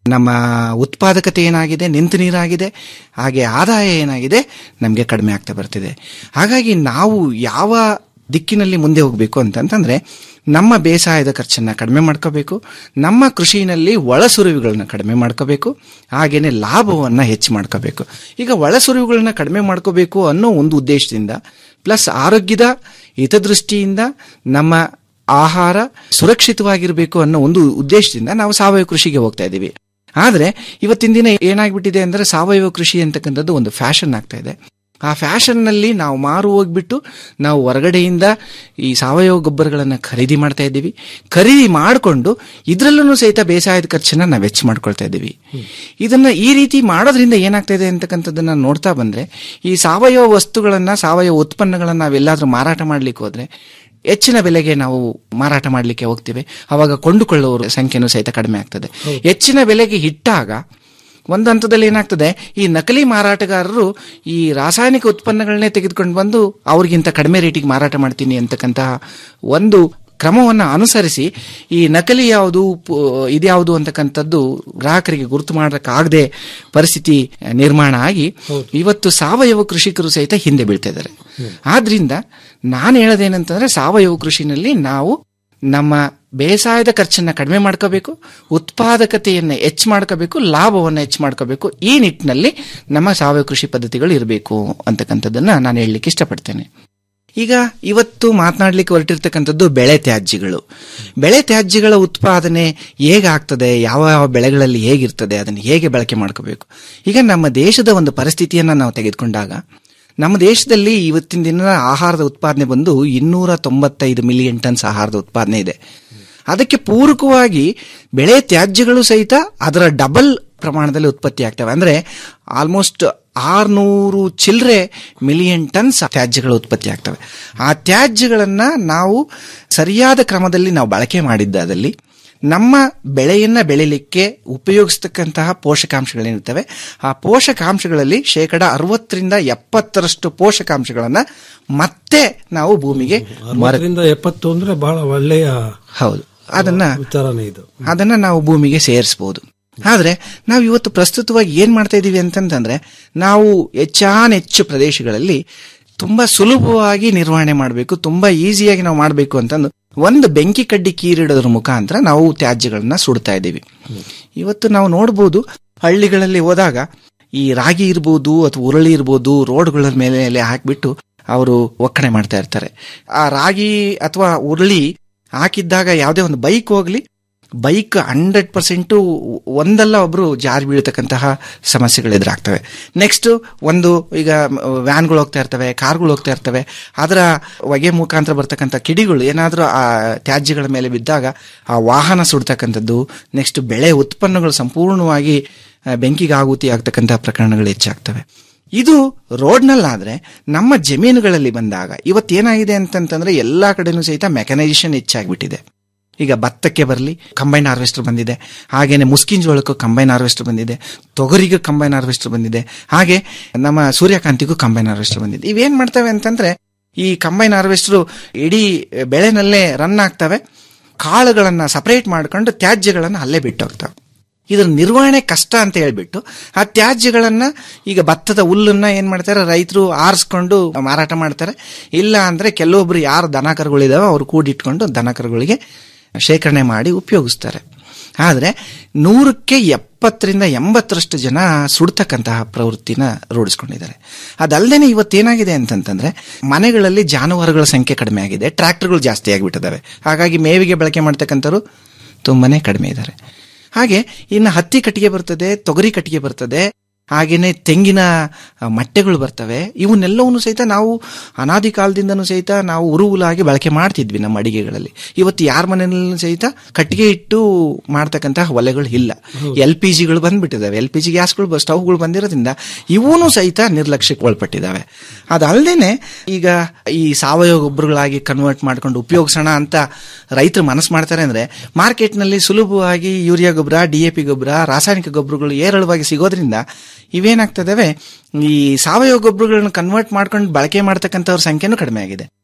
S18: ನಮ್ಮ ಉತ್ಪಾದಕತೆ ಏನಾಗಿದೆ ನಿಂತು ನೀರಾಗಿದೆ ಹಾಗೆ ಆದಾಯ ಏನಾಗಿದೆ ನಮಗೆ ಕಡಿಮೆ ಆಗ್ತಾ ಬರ್ತಿದೆ ಹಾಗಾಗಿ ನಾವು ಯಾವ ದಿಕ್ಕಿನಲ್ಲಿ ಮುಂದೆ ಹೋಗಬೇಕು ಅಂತಂತಂದ್ರೆ ನಮ್ಮ ಬೇಸಾಯದ ಖರ್ಚನ್ನ ಕಡಿಮೆ ಮಾಡ್ಕೋಬೇಕು ನಮ್ಮ ಕೃಷಿನಲ್ಲಿ ಒಳಸುರಿವುಗಳನ್ನ ಕಡಿಮೆ ಮಾಡ್ಕೋಬೇಕು ಹಾಗೇನೆ ಲಾಭವನ್ನ ಹೆಚ್ಚು ಮಾಡ್ಕೋಬೇಕು ಈಗ ಒಳಸುರಿವುಗಳನ್ನ ಕಡಿಮೆ ಮಾಡ್ಕೋಬೇಕು ಅನ್ನೋ ಒಂದು ಉದ್ದೇಶದಿಂದ ಪ್ಲಸ್ ಆರೋಗ್ಯದ ಹಿತದೃಷ್ಟಿಯಿಂದ ನಮ್ಮ ಆಹಾರ ಸುರಕ್ಷಿತವಾಗಿರಬೇಕು ಅನ್ನೋ ಒಂದು ಉದ್ದೇಶದಿಂದ ನಾವು ಸಾವಯವ ಕೃಷಿಗೆ ಹೋಗ್ತಾ ಇದ್ದೀವಿ ಆದ್ರೆ ಇವತ್ತಿನ ದಿನ ಏನಾಗ್ಬಿಟ್ಟಿದೆ ಅಂದ್ರೆ ಸಾವಯವ ಕೃಷಿ ಅಂತಕ್ಕಂಥದ್ದು ಒಂದು ಫ್ಯಾಷನ್ ಆಗ್ತಾ ಇದೆ ಆ ಫ್ಯಾಷನ್ ನಲ್ಲಿ ನಾವು ಮಾರು ಹೋಗ್ಬಿಟ್ಟು ನಾವು ಹೊರಗಡೆಯಿಂದ ಈ ಸಾವಯವ ಗೊಬ್ಬರಗಳನ್ನು ಖರೀದಿ ಮಾಡ್ತಾ ಇದ್ದೀವಿ ಖರೀದಿ ಮಾಡಿಕೊಂಡು ಇದರಲ್ಲೂ ಸಹಿತ ಬೇಸಾಯದ ಖರ್ಚನ್ನ ನಾವು ವೆಚ್ಚ ಮಾಡ್ಕೊಳ್ತಾ ಇದ್ದೀವಿ ಇದನ್ನ ಈ ರೀತಿ ಮಾಡೋದ್ರಿಂದ ಏನಾಗ್ತಾ ಇದೆ ಅಂತಕ್ಕಂಥದ್ದನ್ನ ನೋಡ್ತಾ ಬಂದ್ರೆ ಈ ಸಾವಯವ ವಸ್ತುಗಳನ್ನ ಸಾವಯವ ಉತ್ಪನ್ನಗಳನ್ನ ನಾವೆಲ್ಲಾದ್ರೂ ಮಾರಾಟ ಮಾಡ್ಲಿಕ್ಕೆ ಹೋದ್ರೆ ಹೆಚ್ಚಿನ ಬೆಲೆಗೆ ನಾವು ಮಾರಾಟ ಮಾಡಲಿಕ್ಕೆ ಹೋಗ್ತೇವೆ ಅವಾಗ ಕೊಂಡುಕೊಳ್ಳುವವರ ಸಂಖ್ಯೆನೂ ಸಹಿತ ಕಡಿಮೆ ಆಗ್ತದೆ ಹೆಚ್ಚಿನ ಬೆಲೆಗೆ ಇಟ್ಟಾಗ ಒಂದು ಹಂತದಲ್ಲಿ ಏನಾಗ್ತದೆ ಈ ನಕಲಿ ಮಾರಾಟಗಾರರು ಈ ರಾಸಾಯನಿಕ ಉತ್ಪನ್ನಗಳನ್ನೇ ತೆಗೆದುಕೊಂಡು ಬಂದು ಅವ್ರಿಗಿಂತ ಕಡಿಮೆ ರೇಟಿಗೆ ಮಾರಾಟ ಮಾಡ್ತೀನಿ ಅಂತಕ್ಕಂತಹ ಒಂದು ಕ್ರಮವನ್ನು ಅನುಸರಿಸಿ ಈ ನಕಲಿ ಯಾವುದು ಪು- ಇದ್ಯಾವುದು ಅಂತಕ್ಕಂಥದ್ದು ಗ್ರಾಹಕರಿಗೆ ಗುರುತು ಮಾಡೋಕ್ಕಾಗದೆ ಪರಿಸ್ಥಿತಿ ನಿರ್ಮಾಣ ಆಗಿ ಇವತ್ತು ಸಾವಯವ ಕೃಷಿಕರು ಸಹಿತ ಹಿಂದೆ ಬೀಳ್ತಾ ಇದ್ದಾರೆ ಆದ್ರಿಂದ ನಾನು ಹೇಳೋದೇನಂತಂದ್ರೆ ಸಾವಯವ ಕೃಷಿನಲ್ಲಿ ನಾವು ನಮ್ಮ ಬೇಸಾಯದ ಖರ್ಚನ್ನ ಕಡಿಮೆ ಮಾಡ್ಕೋಬೇಕು ಉತ್ಪಾದಕತೆಯನ್ನು ಹೆಚ್ಚು ಮಾಡ್ಕೋಬೇಕು ಲಾಭವನ್ನು ಹೆಚ್ಚು ಮಾಡ್ಕೋಬೇಕು ಈ ನಿಟ್ಟಿನಲ್ಲಿ ನಮ್ಮ ಸಾವಯವ ಕೃಷಿ ಪದ್ಧತಿಗಳು ಇರಬೇಕು ಅಂತಕ್ಕಂಥದ್ದನ್ನ ನಾನು ಹೇಳಲಿಕ್ಕೆ ಇಷ್ಟಪಡ್ತೇನೆ ಈಗ ಇವತ್ತು ಮಾತನಾಡ್ಲಿಕ್ಕೆ ಹೊರಟಿರ್ತಕ್ಕಂಥದ್ದು ಬೆಳೆ ತ್ಯಾಜ್ಯಗಳು ಬೆಳೆ ತ್ಯಾಜ್ಯಗಳ ಉತ್ಪಾದನೆ ಹೇಗಾಗ್ತದೆ ಯಾವ ಯಾವ ಬೆಳೆಗಳಲ್ಲಿ ಹೇಗಿರ್ತದೆ ಅದನ್ನು ಹೇಗೆ ಬಳಕೆ ಮಾಡ್ಕೋಬೇಕು ಈಗ ನಮ್ಮ ದೇಶದ ಒಂದು ಪರಿಸ್ಥಿತಿಯನ್ನ ನಾವು ತೆಗೆದುಕೊಂಡಾಗ ನಮ್ಮ ದೇಶದಲ್ಲಿ ಇವತ್ತಿನ ದಿನ ಆಹಾರದ ಉತ್ಪಾದನೆ ಬಂದು ಇನ್ನೂರ ತೊಂಬತ್ತೈದು ಮಿಲಿಯನ್ ಟನ್ಸ್ ಆಹಾರದ ಉತ್ಪಾದನೆ ಇದೆ ಅದಕ್ಕೆ ಪೂರಕವಾಗಿ ಬೆಳೆ ತ್ಯಾಜ್ಯಗಳು ಸಹಿತ ಅದರ ಡಬಲ್ ಪ್ರಮಾಣದಲ್ಲಿ ಉತ್ಪತ್ತಿ ಆಗ್ತವೆ ಅಂದ್ರೆ ಆಲ್ಮೋಸ್ಟ್ ಆರ್ನೂರು ಚಿಲ್ಲರೆ ಮಿಲಿಯನ್ ಟನ್ಸ್ ತ್ಯಾಜ್ಯಗಳು ಉತ್ಪತ್ತಿ ಆಗ್ತವೆ ಆ ತ್ಯಾಜ್ಯಗಳನ್ನ ನಾವು ಸರಿಯಾದ ಕ್ರಮದಲ್ಲಿ ನಾವು ಬಳಕೆ ಮಾಡಿದ್ದಾದಲ್ಲಿ ನಮ್ಮ ಬೆಳೆಯನ್ನ ಬೆಳಿಲಿಕ್ಕೆ ಉಪಯೋಗಿಸ್ತಕ್ಕಂತಹ ಪೋಷಕಾಂಶಗಳೇನಿರ್ತವೆ ಆ ಪೋಷಕಾಂಶಗಳಲ್ಲಿ ಶೇಕಡ ಅರವತ್ತರಿಂದ ಎಪ್ಪತ್ತರಷ್ಟು ಪೋಷಕಾಂಶಗಳನ್ನ ಮತ್ತೆ ನಾವು ಭೂಮಿಗೆ ಮರ
S17: ಅರವತ್ತರಿಂದ ಎಪ್ಪತ್ತು ಅಂದ್ರೆ ಬಹಳ ಒಳ್ಳೆಯ
S18: ಹೌದು ಅದನ್ನ
S17: ವಿಚಾರನೇ ಇದು
S18: ಅದನ್ನ ನಾವು ಭೂಮಿಗೆ ಸೇರಿಸಬಹುದು ಆದ್ರೆ ನಾವು ಇವತ್ತು ಪ್ರಸ್ತುತವಾಗಿ ಏನ್ ಮಾಡ್ತಾ ಇದೀವಿ ಅಂತಂತಂದ್ರೆ ನಾವು ಹೆಚ್ಚಾನೆಚ್ಚು ಪ್ರದೇಶಗಳಲ್ಲಿ ತುಂಬಾ ಸುಲಭವಾಗಿ ನಿರ್ವಹಣೆ ಮಾಡಬೇಕು ತುಂಬಾ ಈಸಿಯಾಗಿ ನಾವು ಮಾಡಬೇಕು ಅಂತಂದು ಒಂದು ಬೆಂಕಿ ಕಡ್ಡಿ ಕೀರಿಡೋದ್ರ ಮುಖಾಂತರ ನಾವು ತ್ಯಾಜ್ಯಗಳನ್ನ ಸುಡ್ತಾ ಇದ್ದೀವಿ ಇವತ್ತು ನಾವು ನೋಡ್ಬೋದು ಹಳ್ಳಿಗಳಲ್ಲಿ ಹೋದಾಗ ಈ ರಾಗಿ ಇರ್ಬೋದು ಅಥವಾ ಉರುಳಿ ಇರ್ಬೋದು ರೋಡ್ಗಳ ಮೇಲೆ ಹಾಕ್ಬಿಟ್ಟು ಅವರು ಒಕ್ಕಣೆ ಮಾಡ್ತಾ ಇರ್ತಾರೆ ಆ ರಾಗಿ ಅಥವಾ ಉರುಳಿ ಹಾಕಿದ್ದಾಗ ಯಾವುದೇ ಒಂದು ಬೈಕ್ ಹೋಗ್ಲಿ ಬೈಕ್ ಹಂಡ್ರೆಡ್ ಪರ್ಸೆಂಟು ಒಂದಲ್ಲ ಒಬ್ರು ಜಾರಿ ಬೀಳ್ತಕ್ಕಂತಹ ಸಮಸ್ಯೆಗಳು ಎದುರಾಗ್ತವೆ ನೆಕ್ಸ್ಟ್ ಒಂದು ಈಗ ವ್ಯಾನ್ಗಳು ಹೋಗ್ತಾ ಇರ್ತವೆ ಕಾರ್ಗಳು ಹೋಗ್ತಾ ಇರ್ತವೆ ಅದರ ಹೊಗೆ ಮುಖಾಂತರ ಬರ್ತಕ್ಕಂಥ ಕಿಡಿಗಳು ಏನಾದರೂ ಆ ತ್ಯಾಜ್ಯಗಳ ಮೇಲೆ ಬಿದ್ದಾಗ ಆ ವಾಹನ ಸುಡ್ತಕ್ಕಂಥದ್ದು ನೆಕ್ಸ್ಟ್ ಬೆಳೆ ಉತ್ಪನ್ನಗಳು ಸಂಪೂರ್ಣವಾಗಿ ಆ, ಬೆಂಕಿಗೆ ಆಹುತಿ ಆಗ್ತಕ್ಕಂತಹ ಪ್ರಕರಣಗಳು ಹೆಚ್ಚಾಗ್ತವೆ ಇದು ರೋಡ್ನಲ್ಲಾದ್ರೆ ನಮ್ಮ ಜಮೀನುಗಳಲ್ಲಿ ಬಂದಾಗ ಇವತ್ತೇನಾಗಿದೆ ಅಂತಂತಂದ್ರೆ ಎಲ್ಲಾ ಕಡೆನೂ ಸಹಿತ ಮೆಕನೈಸೇಷನ್ ಹೆಚ್ಚಾಗ್ಬಿಟ್ಟಿದೆ ಈಗ ಭತ್ತಕ್ಕೆ ಬರಲಿ ಕಂಬೈನ್ ಹಾರ್ವೆಸ್ಟರ್ ಬಂದಿದೆ ಹಾಗೇನೆ ಮುಸ್ಕಿನ್ ಜೋಳಕ್ಕೂ ಕಂಬೈನ್ ಹಾರ್ವೆಸ್ಟರ್ ಬಂದಿದೆ ತೊಗರಿಗೆ ಕಂಬೈನ್ ಹಾರ್ವೆಸ್ಟರ್ ಬಂದಿದೆ ಹಾಗೆ ನಮ್ಮ ಸೂರ್ಯಕಾಂತಿಗೂ ಕಂಬೈನ್ ಹಾರ್ವೆಸ್ಟರ್ ಬಂದಿದೆ ಇವೇನ್ ಮಾಡ್ತವೆ ಅಂತಂದ್ರೆ ಈ ಕಂಬೈನ್ ಹಾರ್ವೆಸ್ಟರ್ ಇಡೀ ಬೆಳೆನಲ್ಲೇ ರನ್ ಆಗ್ತವೆ ಕಾಳುಗಳನ್ನ ಸಪರೇಟ್ ಮಾಡ್ಕೊಂಡು ತ್ಯಾಜ್ಯಗಳನ್ನ ಅಲ್ಲೇ ಬಿಟ್ಟು ಹೋಗ್ತವೆ ಇದ್ರ ನಿರ್ವಹಣೆ ಕಷ್ಟ ಅಂತ ಹೇಳ್ಬಿಟ್ಟು ಆ ತ್ಯಾಜ್ಯಗಳನ್ನ ಈಗ ಭತ್ತದ ಹುಲ್ಲನ್ನ ಏನ್ ಮಾಡ್ತಾರೆ ರೈತರು ಆರಿಸ್ಕೊಂಡು ಮಾರಾಟ ಮಾಡ್ತಾರೆ ಇಲ್ಲ ಅಂದ್ರೆ ಕೆಲವೊಬ್ರು ಯಾರು ದನ ಕರುಗಳಿದಾವೆ ಅವ್ರು ಕೂಡಿಟ್ಕೊಂಡು ದನ ಕರುಗಳಿಗೆ ಶೇಖರಣೆ ಮಾಡಿ ಉಪಯೋಗಿಸ್ತಾರೆ ಆದ್ರೆ ನೂರಕ್ಕೆ ಎಪ್ಪತ್ತರಿಂದ ಎಂಬತ್ತರಷ್ಟು ಜನ ಸುಡ್ತಕ್ಕಂತಹ ಪ್ರವೃತ್ತಿನ ರೂಢಿಸ್ಕೊಂಡಿದ್ದಾರೆ ಅದಲ್ಲದೆ ಇವತ್ತೇನಾಗಿದೆ ಅಂತಂತಂದ್ರೆ ಮನೆಗಳಲ್ಲಿ ಜಾನುವಾರುಗಳ ಸಂಖ್ಯೆ ಕಡಿಮೆ ಆಗಿದೆ ಟ್ರ್ಯಾಕ್ಟರ್ಗಳು ಜಾಸ್ತಿ ಆಗಿಬಿಟ್ಟಿದ್ದಾವೆ ಹಾಗಾಗಿ ಮೇವಿಗೆ ಬಳಕೆ ಮಾಡ್ತಕ್ಕಂಥವ್ರು ತುಂಬಾನೇ ಕಡಿಮೆ ಇದ್ದಾರೆ ಹಾಗೆ ಇನ್ನು ಹತ್ತಿ ಕಟ್ಟಿಗೆ ಬರ್ತದೆ ತೊಗರಿ ಕಟ್ಟಿಗೆ ಬರ್ತದೆ ಹಾಗೇನೆ ತೆಂಗಿನ ಆ, ಮಟ್ಟೆಗಳು ಬರ್ತವೆ ಇವನ್ನೆಲ್ಲವನ್ನು ಸಹಿತ ನಾವು ಅನಾದಿ ಕಾಲದಿಂದನೂ ಸಹಿತ ನಾವು ಉರುವುಲಾಗಿ ಬಳಕೆ ಮಾಡ್ತಿದ್ವಿ ನಮ್ಮ ಅಡಿಗೆಗಳಲ್ಲಿ ಇವತ್ತು ಯಾರ ಮನೆಯಲ್ಲೂ ಸಹಿತ ಕಟ್ಟಿಗೆ ಇಟ್ಟು ಮಾಡ್ತಕ್ಕಂತಹ ಒಲೆಗಳು ಇಲ್ಲ ಎಲ್ ಪಿ ಜಿಗಳು ಬಂದ್ಬಿಟ್ಟಿದಾವೆ ಎಲ್ ಪಿ ಜಿ ಗ್ಯಾಸ್ಗಳು ಸ್ಟವ್ಗಳು ಬಂದಿರೋದ್ರಿಂದ ಇವೂ ಸಹಿತ ನಿರ್ಲಕ್ಷ್ಯಕ್ಕೆ ಒಳಪಟ್ಟಿದ್ದಾವೆ ಅದಲ್ಲದೆ ಈಗ ಈ ಸಾವಯವ ಗೊಬ್ಬರಗಳಾಗಿ ಕನ್ವರ್ಟ್ ಮಾಡ್ಕೊಂಡು ಉಪಯೋಗಿಸೋಣ ಅಂತ ರೈತರು ಮನಸ್ಸು ಮಾಡ್ತಾರೆ ಅಂದ್ರೆ ಮಾರ್ಕೆಟ್ನಲ್ಲಿ ಸುಲಭವಾಗಿ ಯೂರಿಯಾ ಗೊಬ್ಬರ ಡಿ ಎ ಪಿ ಗೊಬ್ಬರ ರಾಸಾಯನಿಕ ಗೊಬ್ಬರಗಳು ಏರಳವಾಗಿ ಸಿಗೋದ್ರಿಂದ ಇವೇನಾಗ್ತದವೆ ಈ ಸಾವಯವ ಗೊಬ್ಬರಗಳನ್ನ ಕನ್ವರ್ಟ್ ಮಾಡ್ಕೊಂಡು ಬಳಕೆ ಮಾಡ್ತಕ್ಕಂಥವ್ರ ಸಂಖ್ಯೆನೂ ಕಡಿಮೆ ಆಗಿದೆ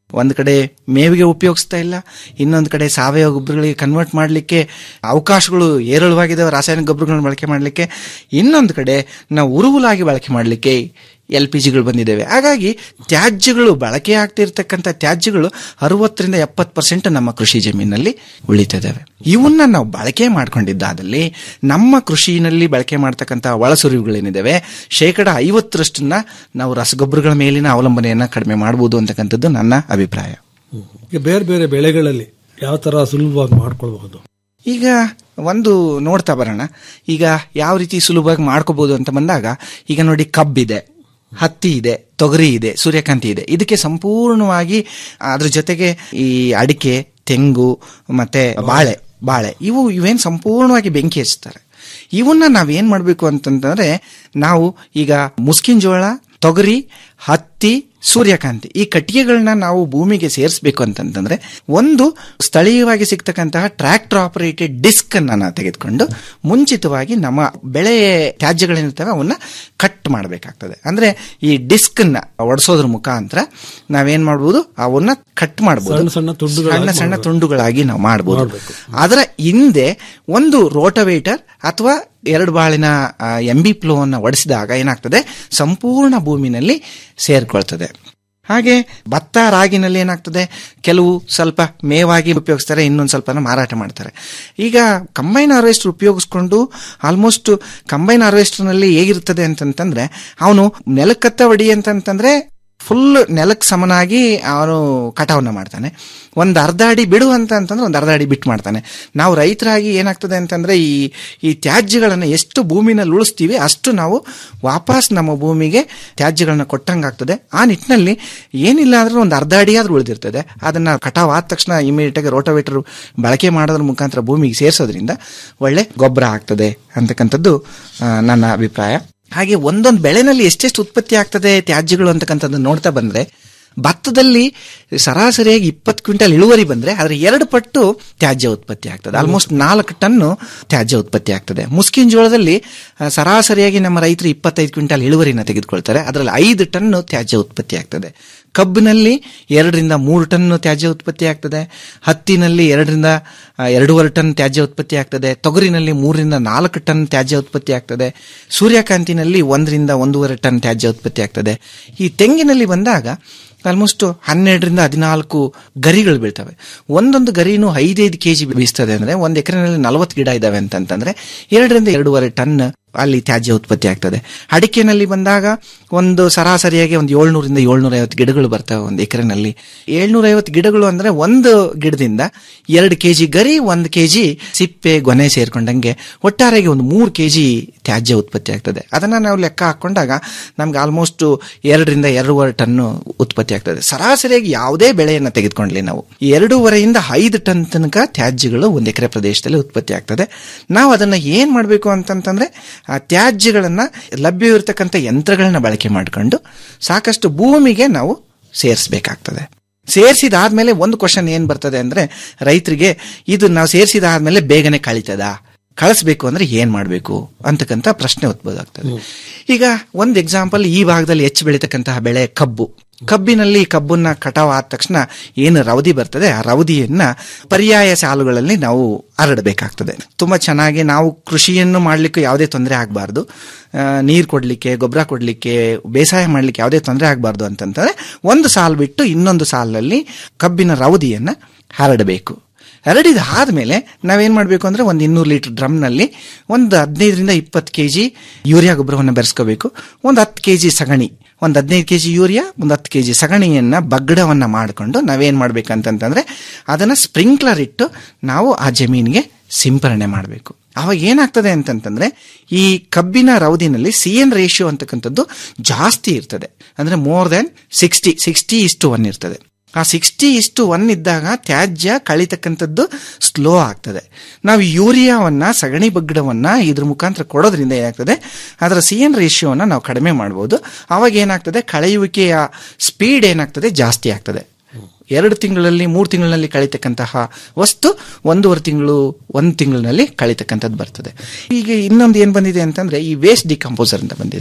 S18: ಒಂದ್ ಕಡೆ ಮೇವಿಗೆ ಉಪಯೋಗಿಸ್ತಾ ಇಲ್ಲ ಇನ್ನೊಂದು ಕಡೆ ಸಾವಯವ ಗೊಬ್ಬರಗಳಿಗೆ ಕನ್ವರ್ಟ್ ಮಾಡಲಿಕ್ಕೆ ಅವಕಾಶಗಳು ಏರಳವಾಗಿದ್ದಾವೆ ರಾಸಾಯನಿಕ ಗೊಬ್ಬರಗಳನ್ನ ಬಳಕೆ ಮಾಡಲಿಕ್ಕೆ ಇನ್ನೊಂದು ಕಡೆ ನಾವು ಉರುವುಲಾಗಿ ಬಳಕೆ ಮಾಡಲಿಕ್ಕೆ ಎಲ್ ಪಿ ಜಿಗಳು ಬಂದಿದ್ದಾವೆ ಹಾಗಾಗಿ ತ್ಯಾಜ್ಯಗಳು ಬಳಕೆ ಆಗ್ತಿರ್ತಕ್ಕಂಥ ತ್ಯಾಜ್ಯಗಳು ಅರವತ್ತರಿಂದ ಎಪ್ಪತ್ತು ಪರ್ಸೆಂಟ್ ನಮ್ಮ ಕೃಷಿ ಜಮೀನಲ್ಲಿ ಉಳಿತಿದ್ದಾವೆ ಇವನ್ನ ನಾವು ಬಳಕೆ ಮಾಡ್ಕೊಂಡಿದ್ದಾದಲ್ಲಿ ನಮ್ಮ ಕೃಷಿನಲ್ಲಿ ಬಳಕೆ ಮಾಡ್ತಕ್ಕಂಥ ಒಳಸುರಿವುಗಳೇನಿದ್ದಾವೆ ಶೇಕಡ ಐವತ್ತರಷ್ಟನ್ನ ನಾವು ರಸಗೊಬ್ಬರಗಳ ಮೇಲಿನ ಅವಲಂಬನೆಯನ್ನ ಕಡಿಮೆ ಮಾಡಬಹುದು ಅಂತಕ್ಕಂಥದ್ದು ನನ್ನ ಅಭಿಪ್ರಾಯ
S17: ಈಗ ಬೇರೆ ಬೇರೆ ಬೆಳೆಗಳಲ್ಲಿ ಯಾವ ತರ ಸುಲಭವಾಗಿ ಮಾಡ್ಕೊಳ್ಬಹುದು
S18: ಈಗ ಒಂದು ನೋಡ್ತಾ ಬರೋಣ ಈಗ ಯಾವ ರೀತಿ ಸುಲಭವಾಗಿ ಮಾಡ್ಕೋಬಹುದು ಅಂತ ಬಂದಾಗ ಈಗ ನೋಡಿ ಕಬ್ಬಿದೆ ಹತ್ತಿ ಇದೆ ತೊಗರಿ ಇದೆ ಸೂರ್ಯಕಾಂತಿ ಇದೆ ಇದಕ್ಕೆ ಸಂಪೂರ್ಣವಾಗಿ ಅದ್ರ ಜೊತೆಗೆ ಈ ಅಡಿಕೆ ತೆಂಗು ಮತ್ತೆ ಬಾಳೆ ಬಾಳೆ ಇವು ಇವೇನ್ ಸಂಪೂರ್ಣವಾಗಿ ಬೆಂಕಿ ಹಚ್ತಾರೆ ಇವನ್ನ ನಾವೇನ್ ಮಾಡ್ಬೇಕು ಅಂತಂದ್ರೆ ನಾವು ಈಗ ಮುಸ್ಕಿನ್ ಜೋಳ ತೊಗರಿ ಹತ್ತಿ ಸೂರ್ಯಕಾಂತಿ ಈ ಕಟ್ಟಿಗೆಗಳನ್ನ ನಾವು ಭೂಮಿಗೆ ಸೇರಿಸಬೇಕು ಅಂತಂತಂದ್ರೆ ಒಂದು ಸ್ಥಳೀಯವಾಗಿ ಸಿಗ್ತಕ್ಕಂತಹ ಟ್ರ್ಯಾಕ್ಟರ್ ಆಪರೇಟೆಡ್ ಡಿಸ್ಕ್ ಅನ್ನ ನಾವು ತೆಗೆದುಕೊಂಡು ಮುಂಚಿತವಾಗಿ ನಮ್ಮ ಬೆಳೆ ತ್ಯಾಜ್ಯಗಳೇನಿರ್ತವೆ ಅವನ್ನ ಕಟ್ ಮಾಡಬೇಕಾಗ್ತದೆ ಅಂದ್ರೆ ಈ ಡಿಸ್ಕ್ ನ ಒಡಿಸೋದ್ರ ಮುಖಾಂತರ ನಾವೇನ್ ಮಾಡ್ಬೋದು ಅವನ್ನ ಕಟ್ ಮಾಡಬಹುದು
S17: ಸಣ್ಣ ಸಣ್ಣ ತುಂಡುಗಳಾಗಿ
S18: ಸಣ್ಣ ಸಣ್ಣ
S17: ಮಾಡ್ಬೇಕು.
S18: ತುಂಡುಗಳಾಗಿ ನಾವು ಮಾಡಬಹುದು
S17: ಮಾಡ್ಬೇಕು.
S18: ಅದರ ಹಿಂದೆ ಒಂದು ರೋಟವೇಟರ್ ಅಥವಾ ಎರಡು ಬಾಳಿನ ಎಂ ಬಿ ಪ್ಲೋ ಅನ್ನ ಒಡಿಸಿದಾಗ ಏನಾಗ್ತದೆ ಸಂಪೂರ್ಣ ಭೂಮಿನಲ್ಲಿ ಸೇರ್ಕೊಳ್ತದೆ ಹಾಗೆ ಭತ್ತ ರಾಗಿನಲ್ಲಿ ಏನಾಗ್ತದೆ ಕೆಲವು ಸ್ವಲ್ಪ ಮೇವಾಗಿ ಉಪಯೋಗಿಸ್ತಾರೆ ಇನ್ನೊಂದು ಸ್ವಲ್ಪನ ಮಾರಾಟ ಮಾಡ್ತಾರೆ ಈಗ ಕಂಬೈನ್ ಹಾರ್ವೆಸ್ಟರ್ ಉಪಯೋಗಿಸ್ಕೊಂಡು ಆಲ್ಮೋಸ್ಟ್ ಕಂಬೈನ್ ಹಾರ್ವೆಸ್ಟರ್ನಲ್ಲಿ ಹೇಗಿರ್ತದೆ ಅಂತಂತಂದ್ರೆ ಅವನು ನೆಲಕ್ಕತ್ತ ಹೊಡಿ ಅಂತಂತಂದ್ರೆ ಫುಲ್ ನೆಲಕ್ಕೆ ಸಮನಾಗಿ ಅವನು ಕಟಾವನ್ನ ಮಾಡ್ತಾನೆ ಒಂದು ಅರ್ಧ ಅಡಿ ಬಿಡು ಅಂತ ಅಂತಂದ್ರೆ ಒಂದು ಅರ್ಧ ಅಡಿ ಬಿಟ್ಟು ಮಾಡ್ತಾನೆ ನಾವು ರೈತರಾಗಿ ಏನಾಗ್ತದೆ ಅಂತಂದ್ರೆ ಈ ಈ ತ್ಯಾಜ್ಯಗಳನ್ನು ಎಷ್ಟು ಭೂಮಿನಲ್ಲಿ ಉಳಿಸ್ತೀವಿ ಅಷ್ಟು ನಾವು ವಾಪಸ್ ನಮ್ಮ ಭೂಮಿಗೆ ತ್ಯಾಜ್ಯಗಳನ್ನ ಕೊಟ್ಟಂಗಾಗ್ತದೆ ಆ ನಿಟ್ಟಿನಲ್ಲಿ ಏನಿಲ್ಲ ಅಂದ್ರೆ ಒಂದು ಅರ್ಧ ಅಡಿ ಆದ್ರೂ ಉಳಿದಿರ್ತದೆ ಅದನ್ನ ಕಟಾವ್ ಆದ ತಕ್ಷಣ ಇಮಿಡಿಯೇಟ್ ಆಗಿ ರೋಟೋವೇಟರ್ ಬಳಕೆ ಮಾಡೋದ್ರ ಮುಖಾಂತರ ಭೂಮಿಗೆ ಸೇರಿಸೋದ್ರಿಂದ ಒಳ್ಳೆ ಗೊಬ್ಬರ ಆಗ್ತದೆ ಅಂತಕ್ಕಂಥದ್ದು ಆ, ನನ್ನ ಅಭಿಪ್ರಾಯ ಹಾಗೆ ಒಂದೊಂದು ಬೆಳೆನಲ್ಲಿ ಎಷ್ಟೆಷ್ಟು ಉತ್ಪತ್ತಿ ಆಗ್ತದೆ ತ್ಯಾಜ್ಯಗಳು ಅಂತಕ್ಕಂಥದ್ದು ನೋಡ್ತಾ ಬಂದ್ರೆ ಭತ್ತದಲ್ಲಿ ಸರಾಸರಿಯಾಗಿ ಇಪ್ಪತ್ತು ಕ್ವಿಂಟಲ್ ಇಳುವರಿ ಬಂದ್ರೆ ಅದರ ಎರಡು ಪಟ್ಟು ತ್ಯಾಜ್ಯ ಉತ್ಪತ್ತಿ ಆಗ್ತದೆ ಆಲ್ಮೋಸ್ಟ್ ನಾಲ್ಕು ಟನ್ನು ತ್ಯಾಜ್ಯ ಉತ್ಪತ್ತಿ ಆಗ್ತದೆ ಮುಸ್ಕಿನ್ ಜೋಳದಲ್ಲಿ ಆ, ಸರಾಸರಿಯಾಗಿ ನಮ್ಮ ರೈತರು ಇಪ್ಪತ್ತೈದು ಕ್ವಿಂಟಲ್ ಇಳುವರಿನ ತೆಗೆದುಕೊಳ್ತಾರೆ ಅದರಲ್ಲಿ ಐದು ಟನ್ನು ತ್ಯಾಜ್ಯ ಉತ್ಪತ್ತಿ ಆಗ್ತದೆ ಕಬ್ಬಿನಲ್ಲಿ ಎರಡರಿಂದ ಮೂರು ಟನ್ ತ್ಯಾಜ್ಯ ಉತ್ಪತ್ತಿ ಆಗ್ತದೆ ಹತ್ತಿನಲ್ಲಿ ಎರಡರಿಂದ ಆ, ಎರಡೂವರೆ ಟನ್ ತ್ಯಾಜ್ಯ ಉತ್ಪತ್ತಿ ಆಗ್ತದೆ ತೊಗರಿನಲ್ಲಿ ಮೂರರಿಂದ ನಾಲ್ಕು ಟನ್ ತ್ಯಾಜ್ಯ ಉತ್ಪತ್ತಿ ಆಗ್ತದೆ ಸೂರ್ಯಕಾಂತಿನಲ್ಲಿ ಒಂದರಿಂದ ಒಂದೂವರೆ ಟನ್ ತ್ಯಾಜ್ಯ ಉತ್ಪತ್ತಿ ಆಗ್ತದೆ ಈ ತೆಂಗಿನಲ್ಲಿ ಬಂದಾಗ ಆಲ್ಮೋಸ್ಟ್ ಹನ್ನೆರಡರಿಂದ ಹದಿನಾಲ್ಕು ಗರಿಗಳು ಬೀಳ್ತವೆ ಒಂದೊಂದು ಗರಿನೂ ಐದೈದು ಕೆಜಿ ಬೀಸ್ತದೆ ಅಂದ್ರೆ ಒಂದು ಎಕರೆನಲ್ಲಿ ನಲವತ್ತು ಗಿಡ ಇದಾವೆ ಅಂತಂತಂದ್ರೆ ಎರಡರಿಂದ ಎರಡೂವರೆ ಟನ್ ಅಲ್ಲಿ ತ್ಯಾಜ್ಯ ಉತ್ಪತ್ತಿ ಆಗ್ತದೆ ಅಡಿಕೆನಲ್ಲಿ ಬಂದಾಗ ಒಂದು ಸರಾಸರಿಯಾಗಿ ಒಂದು ಏಳ್ನೂರಿಂದ ಏಳ್ನೂರ ಐವತ್ತು ಗಿಡಗಳು ಬರ್ತವೆ ಒಂದು ಎಕರೆನಲ್ಲಿ ಏಳ್ನೂರ ಐವತ್ತು ಗಿಡಗಳು ಅಂದ್ರೆ ಒಂದು ಗಿಡದಿಂದ ಎರಡು ಕೆಜಿ ಗರಿ ಒಂದು ಕೆಜಿ ಸಿಪ್ಪೆ ಗೊನೆ ಸೇರ್ಕೊಂಡಂಗೆ ಒಟ್ಟಾರೆಗೆ ಒಂದು ಮೂರು ಕೆಜಿ ತ್ಯಾಜ್ಯ ಉತ್ಪತ್ತಿ ಆಗ್ತದೆ ಅದನ್ನ ನಾವು ಲೆಕ್ಕ ಹಾಕೊಂಡಾಗ ನಮ್ಗೆ ಆಲ್ಮೋಸ್ಟ್ ಎರಡರಿಂದ ಎರಡೂವರೆ ಟನ್ ಉತ್ಪತ್ತಿ ಆಗ್ತದೆ ಸರಾಸರಿಯಾಗಿ ಯಾವುದೇ ಬೆಳೆಯನ್ನ ತೆಗೆದುಕೊಂಡ್ಲಿ ನಾವು ಎರಡೂವರೆಯಿಂದ ಐದು ಟನ್ ತನಕ ತ್ಯಾಜ್ಯಗಳು ಒಂದು ಎಕರೆ ಪ್ರದೇಶದಲ್ಲಿ ಉತ್ಪತ್ತಿ ಆಗ್ತದೆ ನಾವು ಅದನ್ನ ಏನ್ ಮಾಡಬೇಕು ಅಂತಂತಂದ್ರೆ ಆ ತ್ಯಾಜ್ಯಗಳನ್ನ ಲಭ್ಯವಿರತಕ್ಕಂಥ ಯಂತ್ರಗಳನ್ನ ಬಳಕೆ ಮಾಡಿಕೊಂಡು ಸಾಕಷ್ಟು ಭೂಮಿಗೆ ನಾವು ಸೇರಿಸಬೇಕಾಗ್ತದೆ ಸೇರಿಸಿದಾದ್ಮೇಲೆ ಒಂದು ಕ್ವಶನ್ ಏನ್ ಬರ್ತದೆ ಅಂದ್ರೆ ರೈತರಿಗೆ ಇದು ನಾವು ಸೇರಿಸಿದಾದ್ಮೇಲೆ ಬೇಗನೆ ಕಳಿತದ ಕಳಿಸ್ಬೇಕು ಅಂದ್ರೆ ಏನ್ ಮಾಡಬೇಕು ಅಂತಕ್ಕಂಥ ಪ್ರಶ್ನೆ ಉದ್ಭವ ಆಗ್ತದೆ ಈಗ ಒಂದು ಎಕ್ಸಾಂಪಲ್ ಈ ಭಾಗದಲ್ಲಿ ಹೆಚ್ಚು ಬೆಳೀತಕ್ಕಂತಹ ಬೆಳೆ ಕಬ್ಬು ಕಬ್ಬಿನಲ್ಲಿ ಕಬ್ಬನ್ನ ಕಟಾವ್ ಆದ ತಕ್ಷಣ ಏನು ರವದಿ ಬರ್ತದೆ ಆ ರವದಿಯನ್ನ ಪರ್ಯಾಯ ಸಾಲುಗಳಲ್ಲಿ ನಾವು ಹರಡಬೇಕಾಗ್ತದೆ ತುಂಬಾ ಚೆನ್ನಾಗಿ ನಾವು ಕೃಷಿಯನ್ನು ಮಾಡ್ಲಿಕ್ಕೆ ಯಾವುದೇ ತೊಂದರೆ ಆಗಬಾರ್ದು ನೀರು ಕೊಡ್ಲಿಕ್ಕೆ ಗೊಬ್ಬರ ಕೊಡ್ಲಿಕ್ಕೆ ಬೇಸಾಯ ಮಾಡ್ಲಿಕ್ಕೆ ಯಾವುದೇ ತೊಂದರೆ ಆಗಬಾರ್ದು ಅಂತಂತಂದ್ರೆ ಒಂದು ಸಾಲು ಬಿಟ್ಟು ಇನ್ನೊಂದು ಸಾಲಿನಲ್ಲಿ ಕಬ್ಬಿನ ರವದಿಯನ್ನ ಹರಡಬೇಕು ಹರಡಿದ ಆದ್ಮೇಲೆ ನಾವೇನ್ ಮಾಡಬೇಕು ಅಂದ್ರೆ ಒಂದು ಇನ್ನೂರು ಲೀಟರ್ ಡ್ರಮ್ನಲ್ಲಿ ಒಂದು ಹದಿನೈದರಿಂದ ಇಪ್ಪತ್ತು ಕೆಜಿ ಯೂರಿಯಾ ಗೊಬ್ಬರವನ್ನು ಬೆರೆಸ್ಕೋಬೇಕು ಒಂದು ಹತ್ತು ಕೆಜಿ ಸಗಣಿ ಒಂದು ಹದಿನೈದು ಕೆಜಿ ಯೂರಿಯಾ ಒಂದು ಹತ್ತು ಕೆಜಿ ಸಗಣಿಯನ್ನ ಬಗ್ಗಡವನ್ನ ಮಾಡಿಕೊಂಡು ನಾವೇನ್ ಮಾಡ್ಬೇಕಂತಂತಂದ್ರೆ ಅದನ್ನ ಸ್ಪ್ರಿಂಕ್ಲರ್ ಇಟ್ಟು ನಾವು ಆ ಜಮೀನಿಗೆ ಸಿಂಪರಣೆ ಮಾಡಬೇಕು ಅವಾಗ ಏನಾಗ್ತದೆ ಅಂತಂತಂದ್ರೆ ಈ ಕಬ್ಬಿನ ರವದಿನಲ್ಲಿ ಸಿ ಎನ್ ರೇಷಿಯೋ ಅಂತಕ್ಕಂಥದ್ದು ಜಾಸ್ತಿ ಇರ್ತದೆ ಅಂದ್ರೆ ಮೋರ್ ದೆನ್ ಸಿಕ್ಸ್ಟಿ ಸಿಕ್ಸ್ಟಿ ಇಷ್ಟು ಒನ್ ಇರ್ತದೆ ಆ ಸಿಕ್ಸ್ಟಿ ಇಷ್ಟು ಒನ್ ಇದ್ದಾಗ ತ್ಯಾಜ್ಯ ಕಳಿತಕ್ಕಂಥದ್ದು ಸ್ಲೋ ಆಗ್ತದೆ ನಾವು ಯೂರಿಯಾವನ್ನ ಸಗಣಿ ಬಗ್ಗಡವನ್ನ ಇದ್ರ ಮುಖಾಂತರ ಕೊಡೋದ್ರಿಂದ ಏನಾಗ್ತದೆ ಅದರ ಸಿ ಎನ್ ರೇಷಿಯೋನ ನಾವು ಕಡಿಮೆ ಮಾಡ್ಬೋದು ಅವಾಗ ಏನಾಗ್ತದೆ ಕಳೆಯುವಿಕೆಯ ಸ್ಪೀಡ್ ಏನಾಗ್ತದೆ ಜಾಸ್ತಿ ಆಗ್ತದೆ ಎರಡು ತಿಂಗಳಲ್ಲಿ ಮೂರು ತಿಂಗಳಲ್ಲಿ ಕಳಿತಕ್ಕಂತಹ ವಸ್ತು ಒಂದೂವರೆ ತಿಂಗಳು ಒಂದು ತಿಂಗಳಿನಲ್ಲಿ ಕಳಿತಕ್ಕಂಥದ್ದು ಬರ್ತದೆ ಈಗ ಇನ್ನೊಂದು ಏನ್ ಬಂದಿದೆ ಅಂತಂದ್ರೆ ಈ ವೇಸ್ಟ್ ಡಿಕಂಪೋಸರ್ ಅಂತ ಬಂದಿದೆ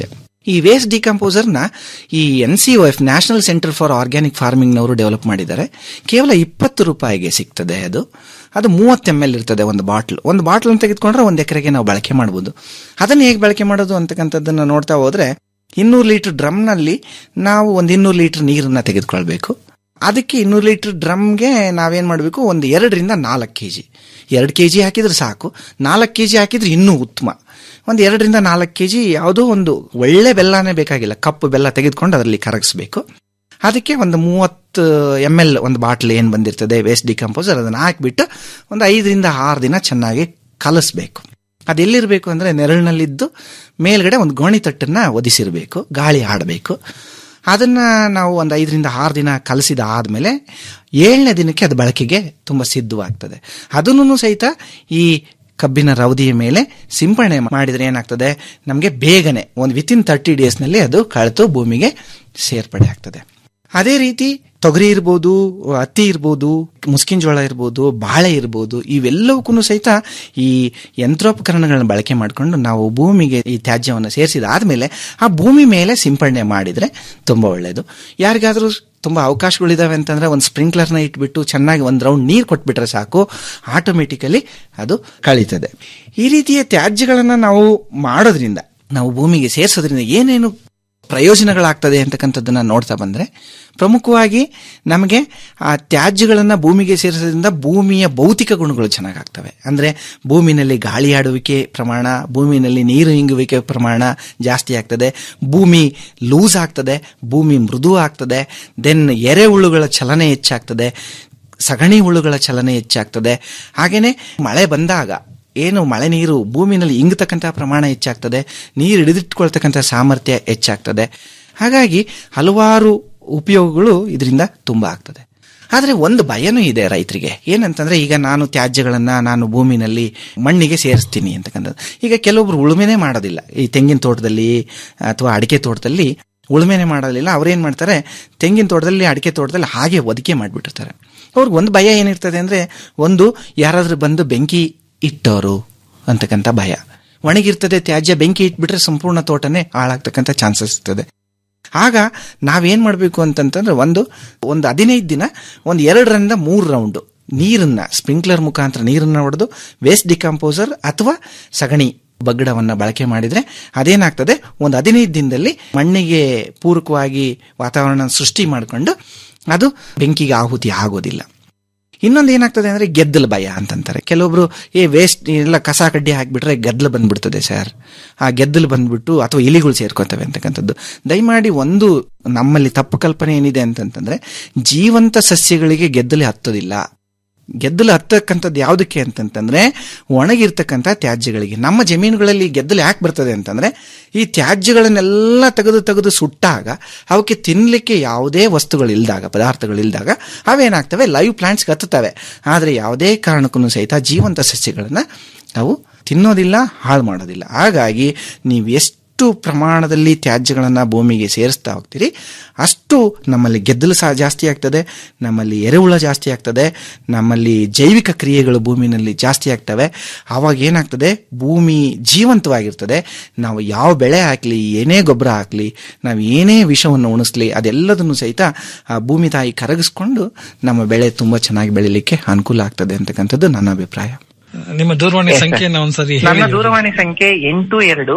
S18: ಈ ವೇಸ್ಟ್ ಡಿಕಂಪೋಸರ್ನ ಈ N C O F national centre for organic ಫಾರ್ಮಿಂಗ್ನವರು ಡೆವಲಪ್ ಮಾಡಿದ್ದಾರೆ ಕೇವಲ ಇಪ್ಪತ್ತು ರೂಪಾಯಿಗೆ ಸಿಗ್ತದೆ ಅದು ಅದು ಮೂವತ್ತು ಎಮ್ ಎಲ್ ಇರ್ತದೆ ಒಂದು ಬಾಟ್ಲ್ ಒಂದು ಬಾಟ್ಲ್ ಅಂತ ತೆಗೆದುಕೊಂಡ್ರೆ ಒಂದು ಎಕರೆಗೆ ನಾವು ಬಳಕೆ ಮಾಡ್ಬೋದು ಅದನ್ನು ಹೇಗೆ ಬಳಕೆ ಮಾಡೋದು ಅಂತಕ್ಕಂಥದ್ದನ್ನು ನೋಡ್ತಾ ಹೋದ್ರೆ ಇನ್ನೂರು ಲೀಟರ್ ಡ್ರಮ್ನಲ್ಲಿ ನಾವು ಒಂದು ಇನ್ನೂರು ಲೀಟರ್ ನೀರನ್ನ ತೆಗೆದುಕೊಳ್ಬೇಕು ಅದಕ್ಕೆ ಇನ್ನೂರು ಲೀಟರ್ ಡ್ರಮ್ಗೆ ನಾವೇನ್ ಮಾಡಬೇಕು ಒಂದು ಎರಡರಿಂದ ನಾಲ್ಕು ಕೆ ಜಿ ಎರಡು ಕೆ ಜಿ ಹಾಕಿದ್ರೆ ಸಾಕು ನಾಲ್ಕು ಕೆ ಜಿ ಹಾಕಿದ್ರೆ ಇನ್ನೂ ಉತ್ತಮ ಒಂದು ಎರಡರಿಂದ ನಾಲ್ಕು ಕೆ ಜಿ ಯಾವುದೋ ಒಂದು ಒಳ್ಳೆ ಬೆಲ್ಲನೇ ಬೇಕಾಗಿಲ್ಲ ಕಪ್ಪು ಬೆಲ್ಲ ತೆಗೆದುಕೊಂಡು ಅದರಲ್ಲಿ ಕರಗಿಸ್ಬೇಕು ಅದಕ್ಕೆ ಒಂದು ಮೂವತ್ತು ಎಮ್ ಎಲ್ ಒಂದು ಬಾಟ್ಲ್ ಏನು ಬಂದಿರ್ತದೆ ವೇಸ್ಟ್ ಡಿಕಂಪೋಸರ್ ಅದನ್ನು ಹಾಕಿಬಿಟ್ಟು ಒಂದು ಐದರಿಂದ ಆರು ದಿನ ಚೆನ್ನಾಗಿ ಕಲಿಸ್ಬೇಕು ಅದೆಲ್ಲಿರಬೇಕು ಅಂದರೆ ನೆರಳಿನಲ್ಲಿದ್ದು ಮೇಲ್ಗಡೆ ಒಂದು ಗೋಣಿ ತಟ್ಟನ್ನ ಒದಿಸಿರಬೇಕು ಗಾಳಿ ಆಡಬೇಕು ಅದನ್ನ ನಾವು ಒಂದು ಐದರಿಂದ ಆರು ದಿನ ಕಲಸಿದ ಆದಮೇಲೆ ಏಳನೇ ದಿನಕ್ಕೆ ಅದು ಬಳಕೆಗೆ ತುಂಬ ಸಿದ್ಧವಾಗ್ತದೆ ಅದನ್ನು ಸಹಿತ ಈ ಕಬ್ಬಿನ ರವದಿಯ ಮೇಲೆ ಸಿಂಪಡಣೆ ಮಾಡಿದರೆ ಏನಾಗ್ತದೆ ನಮಗೆ ಬೇಗನೆ ಒಂದು ವಿತಿನ್ ತರ್ಟಿ ಡೇಸ್ನಲ್ಲಿ ಅದು ಕಳೆತು ಭೂಮಿಗೆ ಸೇರ್ಪಡೆ ಆಗ್ತದೆ ಅದೇ ರೀತಿ ತೊಗರಿ ಇರ್ಬೋದು ಹತ್ತಿ ಇರ್ಬೋದು ಮುಸ್ಕಿನ ಜೋಳ ಇರ್ಬೋದು ಬಾಳೆ ಇರ್ಬೋದು ಇವೆಲ್ಲವಕ್ಕೂ ಸಹಿತ ಈ ಯಂತ್ರೋಪಕರಣಗಳನ್ನ ಬಳಕೆ ಮಾಡಿಕೊಂಡು ನಾವು ಭೂಮಿಗೆ ಈ ತ್ಯಾಜ್ಯವನ್ನು ಸೇರಿಸಿದ ಆದಮೇಲೆ ಆ ಭೂಮಿ ಮೇಲೆ ಸಿಂಪಡಣೆ ಮಾಡಿದರೆ ತುಂಬ ಒಳ್ಳೆಯದು ಯಾರಿಗಾದರೂ ತುಂಬ ಅವಕಾಶಗಳಿದಾವೆ ಅಂತಂದ್ರೆ ಒಂದು ಸ್ಪ್ರಿಂಕ್ಲರ್ನ ಇಟ್ಬಿಟ್ಟು ಚೆನ್ನಾಗಿ ಒಂದು ರೌಂಡ್ ನೀರು ಕೊಟ್ಬಿಟ್ರೆ ಸಾಕು ಆಟೋಮೆಟಿಕಲಿ ಅದು ಕಳೀತದೆ ಈ ರೀತಿಯ ತ್ಯಾಜ್ಯಗಳನ್ನು ನಾವು ಮಾಡೋದ್ರಿಂದ ನಾವು ಭೂಮಿಗೆ ಸೇರಿಸೋದ್ರಿಂದ ಏನೇನು ಪ್ರಯೋಜನಗಳಾಗ್ತದೆ ಅಂತಕ್ಕಂಥದ್ದನ್ನ ನೋಡ್ತಾ ಬಂದ್ರೆ ಪ್ರಮುಖವಾಗಿ ನಮಗೆ ಆ ತ್ಯಾಜ್ಯಗಳನ್ನು ಭೂಮಿಗೆ ಸೇರಿಸೋದ್ರಿಂದ ಭೂಮಿಯ ಭೌತಿಕ ಗುಣಗಳು ಚೆನ್ನಾಗಾಗ್ತವೆ ಅಂದ್ರೆ ಭೂಮಿನಲ್ಲಿ ಗಾಳಿ ಆಡುವಿಕೆ ಪ್ರಮಾಣ ಭೂಮಿನಲ್ಲಿ ನೀರು ಇಂಗುವಿಕೆ ಪ್ರಮಾಣ ಜಾಸ್ತಿ ಆಗ್ತದೆ ಭೂಮಿ ಲೂಸ್ ಆಗ್ತದೆ ಭೂಮಿ ಮೃದು ಆಗ್ತದೆ ದೆನ್ ಎರೆಹುಳುಗಳ ಚಲನೆ ಹೆಚ್ಚಾಗ್ತದೆ ಸಗಣಿ ಹುಳುಗಳ ಚಲನೆ ಹೆಚ್ಚಾಗ್ತದೆ ಹಾಗೇನೆ ಮಳೆ ಬಂದಾಗ ಏನು ಮಳೆ ನೀರು ಭೂಮಿನಲ್ಲಿ ಇಂಗತಕ್ಕಂಥ ಪ್ರಮಾಣ ಹೆಚ್ಚಾಗ್ತದೆ ನೀರು ಹಿಡಿದಿಟ್ಕೊಳ್ತಕ್ಕಂಥ ಸಾಮರ್ಥ್ಯ ಹೆಚ್ಚಾಗ್ತದೆ ಹಾಗಾಗಿ ಹಲವಾರು ಉಪಯೋಗಗಳು ಇದರಿಂದ ತುಂಬ ಆಗ್ತದೆ ಆದರೆ ಒಂದು ಭಯನೂ ಇದೆ ರೈತರಿಗೆ ಏನಂತಂದ್ರೆ ಈಗ ನಾನು ತ್ಯಾಜ್ಯಗಳನ್ನ ನಾನು ಭೂಮಿನಲ್ಲಿ ಮಣ್ಣಿಗೆ ಸೇರಿಸ್ತೀನಿ ಅಂತಕ್ಕಂಥದ್ದು ಈಗ ಕೆಲವೊಬ್ರು ಉಳುಮೆನೆ ಮಾಡೋದಿಲ್ಲ ಈ ತೆಂಗಿನ ತೋಟದಲ್ಲಿ ಅಥವಾ ಅಡಿಕೆ ತೋಟದಲ್ಲಿ ಉಳುಮೆನೆ ಮಾಡೋದಿಲ್ಲ ಅವ್ರೇನ್ ಮಾಡ್ತಾರೆ ತೆಂಗಿನ ತೋಟದಲ್ಲಿ ಅಡಿಕೆ ತೋಟದಲ್ಲಿ ಹಾಗೆ ಒದಿಕೆ ಮಾಡಿಬಿಟ್ಟಿರ್ತಾರೆ ಅವ್ರಿಗೆ ಒಂದು ಭಯ ಏನಿರ್ತದೆ ಅಂದ್ರೆ ಒಂದು ಯಾರಾದ್ರೂ ಬಂದು ಬೆಂಕಿ ಇಟ್ಟವರು ಅಂತಕ್ಕಂಥ ಭಯ ಒಣಗಿರ್ತದೆ ತ್ಯಾಜ್ಯ ಬೆಂಕಿ ಇಟ್ಬಿಟ್ರೆ ಸಂಪೂರ್ಣ ತೋಟನೇ ಹಾಳಾಗ್ತಕ್ಕಂಥ ಚಾನ್ಸಸ್ ಇರ್ತದೆ ಆಗ ನಾವೇನ್ ಮಾಡಬೇಕು ಅಂತಂತಂದ್ರೆ ಒಂದು ಒಂದು ಹದಿನೈದು ದಿನ ಒಂದು ಎರಡರಿಂದ ಮೂರು ರೌಂಡ್ ನೀರನ್ನ ಸ್ಪ್ರಿಂಕ್ಲರ್ ಮುಖಾಂತರ ನೀರನ್ನ ಹೊಡೆದು ವೇಸ್ಟ್ ಡಿಕಂಪೋಸರ್ ಅಥವಾ ಸಗಣಿ ಬಗ್ಗಡವನ್ನ ಬಳಕೆ ಮಾಡಿದ್ರೆ ಅದೇನಾಗ್ತದೆ ಒಂದು ಹದಿನೈದು ದಿನದಲ್ಲಿ ಮಣ್ಣಿಗೆ ಪೂರಕವಾಗಿ ವಾತಾವರಣ ಸೃಷ್ಟಿ ಮಾಡಿಕೊಂಡು ಅದು ಬೆಂಕಿಗೆ ಆಹುತಿ ಆಗೋದಿಲ್ಲ ಇನ್ನೊಂದು ಏನಾಗ್ತದೆ ಅಂದ್ರೆ ಗೆದ್ದಲ ಭಯ ಅಂತಂತಾರೆ ಕೆಲವೊಬ್ರು ಏ ವೇಸ್ಟ್ ಎಲ್ಲ ಕಸ ಕಡ್ಡಿ ಹಾಕ್ಬಿಟ್ರೆ ಗೆದ್ದಲು ಬಂದ್ಬಿಡ್ತದೆ ಸರ್ ಆ ಗೆದ್ದಲು ಬಂದ್ಬಿಟ್ಟು ಅಥವಾ ಇಲಿಗಳು ಸೇರ್ಕೋತವೆ ಅಂತಕ್ಕಂಥದ್ದು ದಯಮಾಡಿ ಒಂದು ನಮ್ಮಲ್ಲಿ ತಪ್ಪು ಕಲ್ಪನೆ ಏನಿದೆ ಅಂತಂತಂದ್ರೆ ಜೀವಂತ ಸಸ್ಯಗಳಿಗೆ ಗೆದ್ದಲು ಹತ್ತೋದಿಲ್ಲ ಗೆದ್ದಲು ಹತ್ತಕ್ಕಂಥದ್ದು ಯಾವುದಕ್ಕೆ ಅಂತಂತಂದ್ರೆ ಒಣಗಿರ್ತಕ್ಕಂಥ ತ್ಯಾಜ್ಯಗಳಿಗೆ ನಮ್ಮ ಜಮೀನುಗಳಲ್ಲಿ ಗೆದ್ದಲು ಯಾಕೆ ಬರ್ತದೆ ಅಂತಂದ್ರೆ ಈ ತ್ಯಾಜ್ಯಗಳನ್ನೆಲ್ಲ ತೆಗೆದು ತೆಗೆದು ಸುಟ್ಟಾಗ ಅವಕ್ಕೆ ತಿನ್ಲಿಕ್ಕೆ ಯಾವುದೇ ವಸ್ತುಗಳಿಲ್ದಾಗ ಪದಾರ್ಥಗಳಿಲ್ದಾಗ ಅವೇನಾಗ್ತವೆ ಲೈವ್ ಪ್ಲಾಂಟ್ಸ್ಗೆ ಹತ್ತುತ್ತವೆ ಆದರೆ ಯಾವುದೇ ಕಾರಣಕ್ಕೂ ಸಹಿತ ಜೀವಂತ ಸಸ್ಯಗಳನ್ನ ಅವು ತಿನ್ನೋದಿಲ್ಲ ಹಾಳು ಮಾಡೋದಿಲ್ಲ ಹಾಗಾಗಿ ನೀವು ಎಷ್ಟು ಪ್ರಮಾಣದಲ್ಲಿ ತ್ಯಾಜ್ಯಗಳನ್ನು ಭೂಮಿಗೆ ಸೇರಿಸ್ತಾ ಹೋಗ್ತೀರಿ ಅಷ್ಟು ನಮ್ಮಲ್ಲಿ ಗೆದ್ದಲು ಸಹ ಜಾಸ್ತಿ ಆಗ್ತದೆ ನಮ್ಮಲ್ಲಿ ಎರೆಹುಳ ಜಾಸ್ತಿ ಆಗ್ತದೆ ನಮ್ಮಲ್ಲಿ ಜೈವಿಕ ಕ್ರಿಯೆಗಳು ಭೂಮಿನಲ್ಲಿ ಜಾಸ್ತಿ ಆಗ್ತವೆ ಆವಾಗ ಏನಾಗ್ತದೆ ಭೂಮಿ ಜೀವಂತವಾಗಿರ್ತದೆ ನಾವು ಯಾವ ಬೆಳೆ ಹಾಕಲಿ ಏನೇ ಗೊಬ್ಬರ ಹಾಕಲಿ ನಾವು ಏನೇ ವಿಷವನ್ನು ಉಣಿಸ್ಲಿ ಅದೆಲ್ಲದನ್ನು ಸಹಿತ ಆ ಭೂಮಿ ತಾಯಿ ಕರಗಿಸ್ಕೊಂಡು ನಮ್ಮ ಬೆಳೆ ತುಂಬಾ ಚೆನ್ನಾಗಿ ಬೆಳಿಲಿಕ್ಕೆ ಅನುಕೂಲ ಆಗ್ತದೆ ಅಂತಕ್ಕಂಥದ್ದು ನನ್ನ ಅಭಿಪ್ರಾಯ
S19: ನಿಮ್ಮ ದೂರವಾಣಿ ಸಂಖ್ಯೆನ ಒಂದ್ಸರಿ
S20: ನನ್ನ
S19: ಹೇಳಿ
S20: ದೂರವಾಣಿ ಸಂಖ್ಯೆ ಎಂಟು ಎರಡು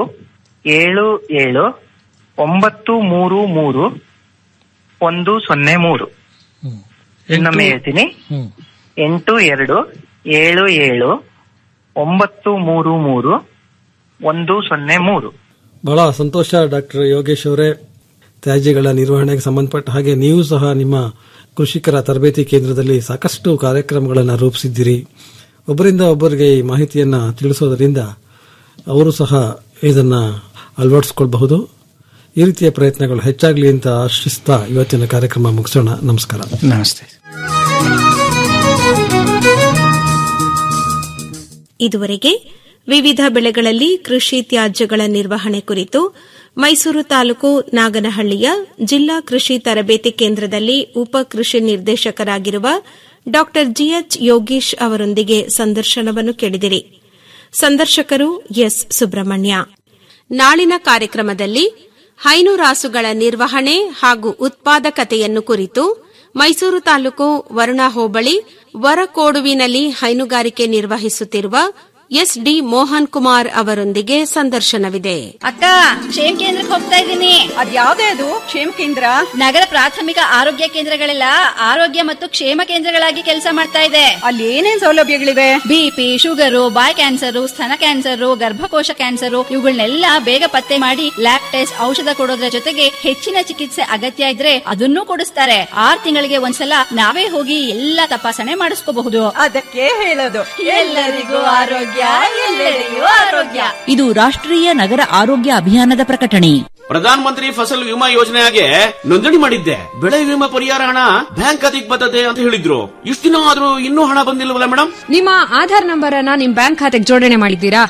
S20: ಏಳು ಏಳು ಒಂಬತ್ತು ಮೂರು ಮೂರು ಒಂದು ಸೊನ್ನೆ ಮೂರು ಇನ್ನೊಮ್ಮೆ ಹೇಳ್ತೀನಿ
S19: ಹ್ಮ್.
S20: ಎಂಟು ಎರಡು ಏಳು ಏಳು ಒಂಬತ್ತು ಮೂರು ಮೂರು ಒಂದು ಸೊನ್ನೆ ಮೂರು
S17: ಬಹಳ ಸಂತೋಷ ಡಾಕ್ಟರ್ ಯೋಗೇಶ್ ಅವರೇ ತ್ಯಾಜ್ಯಗಳ ನಿರ್ವಹಣೆಗೆ ಸಂಬಂಧಪಟ್ಟ ಹಾಗೆ ನೀವು ಸಹ ನಿಮ್ಮ ಕೃಷಿಕರ ತರಬೇತಿ ಕೇಂದ್ರದಲ್ಲಿ ಸಾಕಷ್ಟು ಕಾರ್ಯಕ್ರಮಗಳನ್ನು ರೂಪಿಸಿದ್ದೀರಿ ಒಬ್ಬರಿಂದ ಒಬ್ಬರಿಗೆ ಈ ಮಾಹಿತಿಯನ್ನ ತಿಳಿಸೋದರಿಂದ ಅವರು ಸಹ ಇದನ್ನ ಅಳವಡಿಸಿಕೊಳ್ಳಬಹುದು ಈ ರೀತಿಯ ಪ್ರಯತ್ನಗಳು ಹೆಚ್ಚಾಗಲಿ ಅಂತ ಆಶಿಸ್ತಾ ಇವತ್ತಿನ ಕಾರ್ಯಕ್ರಮ ಮುಗಿಸೋಣ ನಮಸ್ಕಾರ
S18: ನಮಸ್ತೆ
S1: ಇದುವರೆಗೆ ವಿವಿಧ ಬೆಳೆಗಳಲ್ಲಿ ಕೃಷಿ ತ್ಯಾಜ್ಯಗಳ ನಿರ್ವಹಣೆ ಕುರಿತು ಮೈಸೂರು ತಾಲೂಕು ನಾಗನಹಳ್ಳಿಯ ಜಿಲ್ಲಾ ಕೃಷಿ ತರಬೇತಿ ಕೇಂದ್ರದಲ್ಲಿ ಉಪ ಕೃಷಿ ನಿರ್ದೇಶಕರಾಗಿರುವ ಡಾ ಜಿಎಚ್ ಯೋಗೀಶ್ ಅವರೊಂದಿಗೆ ಸಂದರ್ಶನವನ್ನು ಕೇಳಿದಿರಿ ಸಂದರ್ಶಕರು ಎಸ್ ಸುಬ್ರಹ್ಮಣ್ಯ ನಾಳಿನ ಕಾರ್ಯಕ್ರಮದಲ್ಲಿ ಹೈನುರಾಸುಗಳ ನಿರ್ವಹಣೆ ಹಾಗೂ ಉತ್ಪಾದಕತೆಯನ್ನು ಕುರಿತು ಮೈಸೂರು ತಾಲೂಕು ವರುಣಾ ಹೋಬಳಿ ವರಕೋಡುವಿನಲ್ಲಿ ಹೈನುಗಾರಿಕೆ ನಿರ್ವಹಿಸುತ್ತಿರುವ ಎಸ್ ಡಿ ಮೋಹನ್ ಕುಮಾರ್ ಅವರೊಂದಿಗೆ ಸಂದರ್ಶನವಿದೆ
S8: ಅಕ್ಕ ಕ್ಷೇಮ ಕೇಂದ್ರಕ್ಕೆ ಹೋಗ್ತಾ ಇದ್ದೀನಿ
S21: ಅದ್ಯಾವ್ದೇ ಅದು ಕ್ಷೇಮ ಕೇಂದ್ರ
S8: ನಗರ ಪ್ರಾಥಮಿಕ ಆರೋಗ್ಯ ಕೇಂದ್ರಗಳೆಲ್ಲ ಆರೋಗ್ಯ ಮತ್ತು ಕ್ಷೇಮ ಕೇಂದ್ರಗಳಾಗಿ ಕೆಲಸ ಮಾಡ್ತಾ ಇದೆ
S21: ಅಲ್ಲಿ ಏನೇನ್ ಸೌಲಭ್ಯಗಳಿವೆ
S8: ಬಿಪಿ ಶುಗರು ಬಾಯ್ ಕ್ಯಾನ್ಸರ್ ಸ್ತನ ಕ್ಯಾನ್ಸರ್ ಗರ್ಭಕೋಶ ಕ್ಯಾನ್ಸರ್ ಇವುಗಳನ್ನೆಲ್ಲ ಬೇಗ ಪತ್ತೆ ಮಾಡಿ ಲ್ಯಾಬ್ ಟೆಸ್ಟ್ ಔಷಧ ಕೊಡೋದ್ರ ಜೊತೆಗೆ ಹೆಚ್ಚಿನ ಚಿಕಿತ್ಸೆ ಅಗತ್ಯ ಇದ್ರೆ ಅದನ್ನೂ ಕೊಡಿಸ್ತಾರೆ ಆರ್ ತಿಂಗಳಿಗೆ ಒಂದ್ಸಲ ನಾವೇ ಹೋಗಿ ಎಲ್ಲಾ ತಪಾಸಣೆ ಮಾಡಿಸ್ಕೋಬಹುದು
S21: ಅದಕ್ಕೆ ಹೇಳೋದು
S8: ಎಲ್ಲರಿಗೂ ಆರೋಗ್ಯ ಎಲ್ಲೆಡೆಯೂ ಆರೋಗ್ಯ
S6: ಇದು ರಾಷ್ಟ್ರೀಯ ನಗರ ಆರೋಗ್ಯ ಅಭಿಯಾನದ ಪ್ರಕಟಣೆ
S22: ಪ್ರಧಾನ ಮಂತ್ರಿ ಫಸಲ್ ವಿಮಾ ಯೋಜನೆಗೆ ನೋಂದಣಿ ಮಾಡಿದ್ದೆ ಬೆಳೆ ವಿಮಾ ಪರಿಹಾರ ಹಣ ಬ್ಯಾಂಕ್ ಖಾತೆಗೆ ಬರ್ತದೆ ಅಂತ ಹೇಳಿದ್ರು ಇಷ್ಟು ದಿನ ಆದ್ರೂ ಇನ್ನೂ ಹಣ ಬಂದಿಲ್ವಲ್ಲ ಮೇಡಮ್
S23: ನಿಮ್ಮ ಆಧಾರ್ ನಂಬರ್ ಅನ್ನ ನಿಮ್ ಬ್ಯಾಂಕ್ ಖಾತೆಗೆ ಜೋಡಣೆ ಮಾಡಿದ್ದೀರಾ